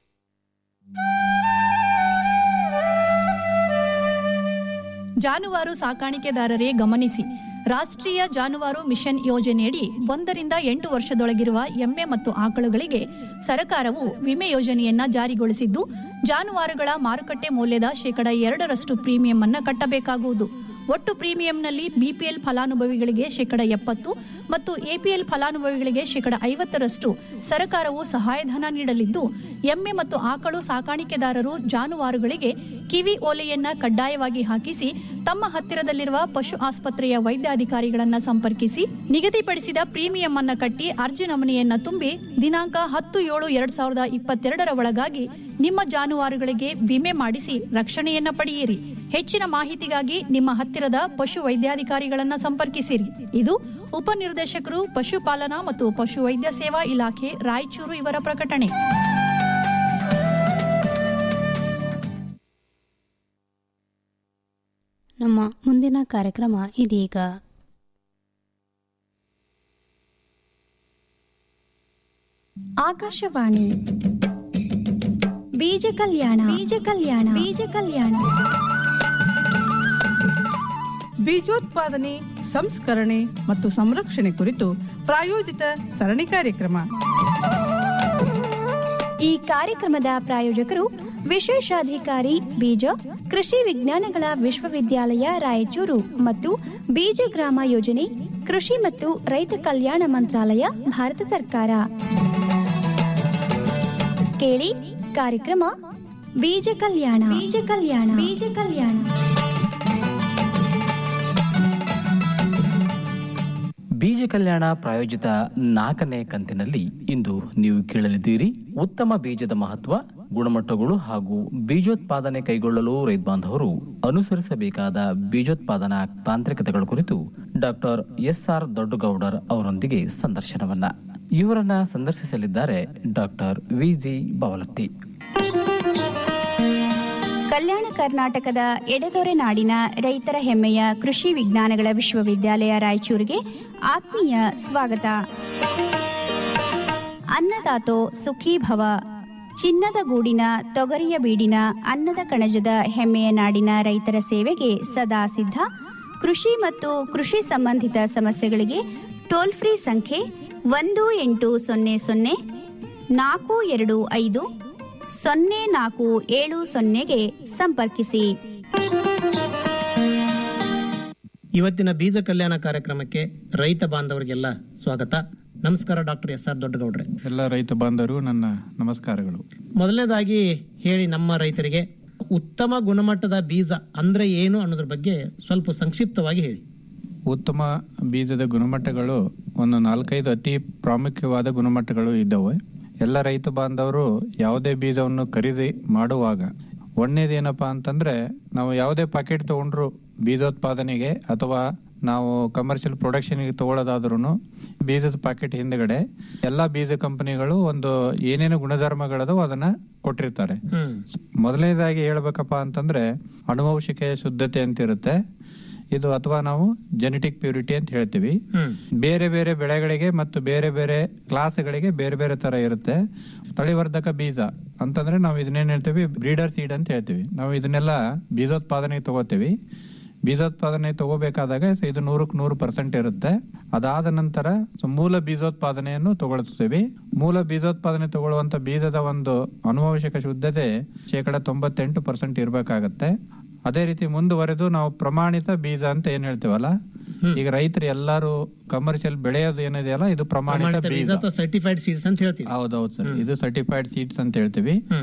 ಜಾನುವಾರು ಸಾಕಾಣಿಕೆದಾರರೇ ಗಮನಿಸಿ ರಾಷ್ಟ್ರೀಯ ಜಾನುವಾರು ಮಿಷನ್ ಯೋಜನೆಯಡಿ ಒಂದರಿಂದ ಎಂಟು ವರ್ಷದೊಳಗಿರುವ ಎಮ್ಮೆ ಮತ್ತು ಆಕಳುಗಳಿಗೆ ಸರ್ಕಾರವು ವಿಮೆ ಯೋಜನೆಯನ್ನ ಜಾರಿಗೊಳಿಸಿದ್ದು ಜಾನುವಾರುಗಳ ಮಾರುಕಟ್ಟೆ ಮೌಲ್ಯದ ಶೇಕಡ ಎರಡರಷ್ಟು ಪ್ರೀಮಿಯಂ ಅನ್ನ ಕಟ್ಟಬೇಕಾಗುವುದು ಒಟ್ಟು ಪ್ರೀಮಿಯಂನಲ್ಲಿ ಬಿಪಿಎಲ್ ಫಲಾನುಭವಿಗಳಿಗೆ ಶೇಕಡ ಎಪ್ಪತ್ತು ಮತ್ತು ಎಪಿಎಲ್ ಫಲಾನುಭವಿಗಳಿಗೆ ಶೇಕಡ ಐವತ್ತರಷ್ಟು ಸರ್ಕಾರವು ಸಹಾಯಧನ ನೀಡಲಿದ್ದು ಎಮ್ಮೆ ಮತ್ತು ಆಕಳು ಸಾಕಾಣಿಕೆದಾರರು ಜಾನುವಾರುಗಳಿಗೆ ಕಿವಿ ಓಲೆಯನ್ನ ಕಡ್ಡಾಯವಾಗಿ ಹಾಕಿಸಿ ತಮ್ಮ ಹತ್ತಿರದಲ್ಲಿರುವ ಪಶು ಆಸ್ಪತ್ರೆಯ ವೈದ್ಯಾಧಿಕಾರಿಗಳನ್ನ ಸಂಪರ್ಕಿಸಿ ನಿಗದಿಪಡಿಸಿದ ಪ್ರೀಮಿಯಂ ಅನ್ನ ಕಟ್ಟಿ ಅರ್ಜಿ ನಮೂನೆಯನ್ನ ತುಂಬಿ ದಿನಾಂಕ ಹತ್ತು ಏಳು ಎರಡ್ ಸಾವಿರದ ಇಪ್ಪತ್ತೆರಡರ ಒಳಗಾಗಿ ನಿಮ್ಮ ಜಾನುವಾರುಗಳಿಗೆ ವಿಮೆ ಮಾಡಿಸಿ ರಕ್ಷಣೆಯನ್ನ ಪಡೆಯಿರಿ ಹೆಚ್ಚಿನ ಮಾಹಿತಿಗಾಗಿ ನಿಮ್ಮ ಹತ್ತಿರದ ಪಶು ವೈದ್ಯಾಧಿಕಾರಿಗಳನ್ನ ಸಂಪರ್ಕಿಸಿರಿ ಇದು ಉಪನಿರ್ದೇಶಕರು ಪಶುಪಾಲನಾ ಮತ್ತು ಪಶು ವೈದ್ಯ ಸೇವಾ ಇಲಾಖೆ ರಾಯಚೂರು ಇವರ ಪ್ರಕಟಣೆ ನಮ್ಮ ಮುಂದಿನ ಕಾರ್ಯಕ್ರಮ ಇದೀಗ ಆಕಾಶವಾಣಿ ಬೀಜ ಕಲ್ಯಾಣ ಬೀಜ ಕಲ್ಯಾಣ ಬೀಜ ಕಲ್ಯಾಣ ಬೀಜೋತ್ಪಾದನೆ ಸಂಸ್ಕರಣೆ ಮತ್ತು ಸಂರಕ್ಷಣೆ ಕುರಿತು ಪ್ರಾಯೋಜಿತ ಸರಣಿ ಕಾರ್ಯಕ್ರಮ ಈ ಕಾರ್ಯಕ್ರಮದ ಪ್ರಾಯೋಜಕರು ವಿಶೇಷಾಧಿಕಾರಿ ಬೀಜ ಕೃಷಿ ವಿಜ್ಞಾನಗಳ ವಿಶ್ವವಿದ್ಯಾಲಯ ರಾಯಚೂರು ಮತ್ತು ಬೀಜ ಗ್ರಾಮ ಯೋಜನೆ ಕೃಷಿ ಮತ್ತು ರೈತ ಕಲ್ಯಾಣ ಮಂತ್ರಾಲಯ ಭಾರತ ಸರ್ಕಾರ ಕೇಳಿ ಕಾರ್ಯಕ್ರಮ ಬೀಜ ಕಲ್ಯಾಣ ಬೀಜ ಕಲ್ಯಾಣ ಬೀಜ ಕಲ್ಯಾಣ ಬೀಜ ಕಲ್ಯಾಣ ಪ್ರಾಯೋಜಿತ ನಾಲ್ಕನೇ ಕಂತಿನಲ್ಲಿ ಇಂದು ನೀವು ಕೇಳಲಿದ್ದೀರಿ ಉತ್ತಮ ಬೀಜದ ಮಹತ್ವ ಗುಣಮಟ್ಟಗಳು ಹಾಗೂ ಬೀಜೋತ್ಪಾದನೆ ಕೈಗೊಳ್ಳಲು ರೈತ ಬಾಂಧವರು ಅನುಸರಿಸಬೇಕಾದ ಬೀಜೋತ್ಪಾದನಾ ತಾಂತ್ರಿಕತೆಗಳ ಕುರಿತು ಡಾಕ್ಟರ್ ಎಸ್ ಆರ್ ದೊಡ್ಡಗೌಡರ್ ಅವರೊಂದಿಗೆ ಸಂದರ್ಶನವನ್ನ ಇವರನ್ನ ಸಂದರ್ಶಿಸಲಿದ್ದಾರೆ ಡಾಕ್ಟರ್ ವಿಜಿ ಬವಲತ್ತಿ ಕಲ್ಯಾಣ ಕರ್ನಾಟಕದ ಎಡೆದೊರೆ ನಾಡಿನ ರೈತರ ಹೆಮ್ಮೆಯ ಕೃಷಿ ವಿಜ್ಞಾನಗಳ ವಿಶ್ವವಿದ್ಯಾಲಯ ರಾಯಚೂರಿಗೆ ಆತ್ಮೀಯ ಸ್ವಾಗತ ಅನ್ನದಾತೋ ಸುಖೀ ಭವ ಚಿನ್ನದ ಗೂಡಿನ ತೊಗರಿಯ ಬೀಡಿನ ಅನ್ನದ ಕಣಜದ ಹೆಮ್ಮೆಯ ನಾಡಿನ ರೈತರ ಸೇವೆಗೆ ಸದಾ ಸಿದ್ಧ ಕೃಷಿ ಮತ್ತು ಕೃಷಿ ಸಂಬಂಧಿತ ಸಮಸ್ಯೆಗಳಿಗೆ ಟೋಲ್ ಫ್ರೀ ಸಂಖ್ಯೆ ಒಂದು ಎಂಟು ಸೊನ್ನೆ ಸೊನ್ನೆ ನಾಲ್ಕು ಎರಡು ಐದು ಸೊನ್ನೆ ನಾಲ್ಕು ಏಳು ಸೊನ್ನೆಗೆ ಸಂಪರ್ಕಿಸಿ ಇವತ್ತಿನ ಬೀಜ ಕಲ್ಯಾಣ ಕಾರ್ಯಕ್ರಮಕ್ಕೆ ರೈತ ಬಾಂಧವರಿಗೆಲ್ಲ ಸ್ವಾಗತ ನಮಸ್ಕಾರ ಡಾಕ್ಟರ್ ಎಸ್ ಆರ್ ದೊಡ್ಡಗೌಡ್ರೆ ಎಲ್ಲ ರೈತ ಬಾಂಧವರು ನನ್ನ ನಮಸ್ಕಾರಗಳು ಮೊದಲನೇದಾಗಿ ಹೇಳಿ ನಮ್ಮ ರೈತರಿಗೆ ಉತ್ತಮ ಗುಣಮಟ್ಟದ ಬೀಜ ಅಂದ್ರೆ ಏನು ಅನ್ನೋದ್ರ ಬಗ್ಗೆ ಸ್ವಲ್ಪ ಸಂಕ್ಷಿಪ್ತವಾಗಿ ಹೇಳಿ ಉತ್ತಮ ಬೀಜದ ಗುಣಮಟ್ಟಗಳು ಒಂದು ನಾಲ್ಕೈದು ಅತಿ ಪ್ರಾಮುಖ್ಯವಾದ ಗುಣಮಟ್ಟಗಳು ಇದ್ದಾವೆ ಎಲ್ಲ ರೈತ ಬಾಂಧವರು ಯಾವುದೇ ಬೀಜವನ್ನು ಖರೀದಿ ಮಾಡುವಾಗ ಒಂದನೇದೇನಪ್ಪ ಅಂತಂದ್ರೆ ನಾವು ಯಾವುದೇ ಪ್ಯಾಕೆಟ್ ತಗೊಂಡ್ರು ಬೀಜೋತ್ಪಾದನೆಗೆ ಅಥವಾ ನಾವು ಕಮರ್ಷಿಯಲ್ ಪ್ರೊಡಕ್ಷನ್ಗೆ ತಗೊಳ್ಳೋದಾದ್ರೂ ಬೀಜದ ಪ್ಯಾಕೆಟ್ ಹಿಂದ್ಗಡೆ ಎಲ್ಲಾ ಬೀಜ ಕಂಪನಿಗಳು ಒಂದು ಏನೇನು ಗುಣಧರ್ಮಗಳದೋ ಅದನ್ನ ಕೊಟ್ಟಿರ್ತಾರೆ ಮೊದಲನೇದಾಗಿ ಹೇಳ್ಬೇಕಪ್ಪ ಅಂತಂದ್ರೆ ಅನುವಂಶಿಕೆಯ ಶುದ್ಧತೆ ಅಂತ ಇರುತ್ತೆ ಇದು ಅಥವಾ ನಾವು ಜೆನೆಟಿಕ್ ಪ್ಯೂರಿಟಿ ಅಂತ ಹೇಳ್ತೀವಿ ಬೇರೆ ಬೇರೆ ಬೆಳೆಗಳಿಗೆ ಮತ್ತು ಬೇರೆ ಬೇರೆ ಕ್ಲಾಸ್ಗಳಿಗೆ ಬೇರೆ ಬೇರೆ ತರ ಇರುತ್ತೆ ತಳಿವರ್ಧಕ ಬೀಜ ಅಂತಂದ್ರೆ ನಾವು ಇದನ್ನೇನ್ ಹೇಳ್ತೀವಿ ಬ್ರೀಡರ್ ಸೀಡ್ ಅಂತ ಹೇಳ್ತೀವಿ ನಾವು ಇದನ್ನೆಲ್ಲ ಬೀಜೋತ್ಪಾದನೆಗೆ ತಗೋತೀವಿ ಬೀಜೋತ್ಪಾದನೆ ತಗೋಬೇಕಾದಾಗ ಇದು ನೂರಕ್ಕೆ ನೂರು ಪರ್ಸೆಂಟ್ ಇರುತ್ತೆ ಅದಾದ ನಂತರ ಸೊ ಮೂಲ ಬೀಜೋತ್ಪಾದನೆಯನ್ನು ತಗೊಳ್ತೀವಿ ಮೂಲ ಬೀಜೋತ್ಪಾದನೆ ತಗೊಳ್ಳುವಂತ ಬೀಜದ ಒಂದು ಅನುವಂಶಿಕ ಶುದ್ಧತೆ ಶೇಕಡ ತೊಂಬತ್ತೆಂಟು ಪರ್ಸೆಂಟ್ ಇರಬೇಕಾಗತ್ತೆ ಅದೇ ರೀತಿ ಮುಂದುವರೆದು ನಾವು ಪ್ರಮಾಣಿತ ಬೀಜ ಅಂತ ಏನ್ ಹೇಳ್ತೀವಲ್ಲ ಈಗ ರೈತರು ಎಲ್ಲಾರು ಕಮರ್ಷಿಯಲ್ ಬೆಳೆಯೋದು ಏನಿದೆಯಲ್ಲ ಇದು ಪ್ರಮಾಣಿತ ಪ್ರಮಾಣಿತ ಬೀಜ ಬೀಜ ಅಥವಾ ಸರ್ಟಿಫೈಡ್ ಸೀಡ್ಸ್ ಅಂತ ಹೇಳ್ತೀವಿ ಹೌದೌದು ಸರ್ ಇದು ಸರ್ಟಿಫೈಡ್ ಸೀಡ್ಸ್ ಅಂತ ಹೇಳ್ತೀವಿ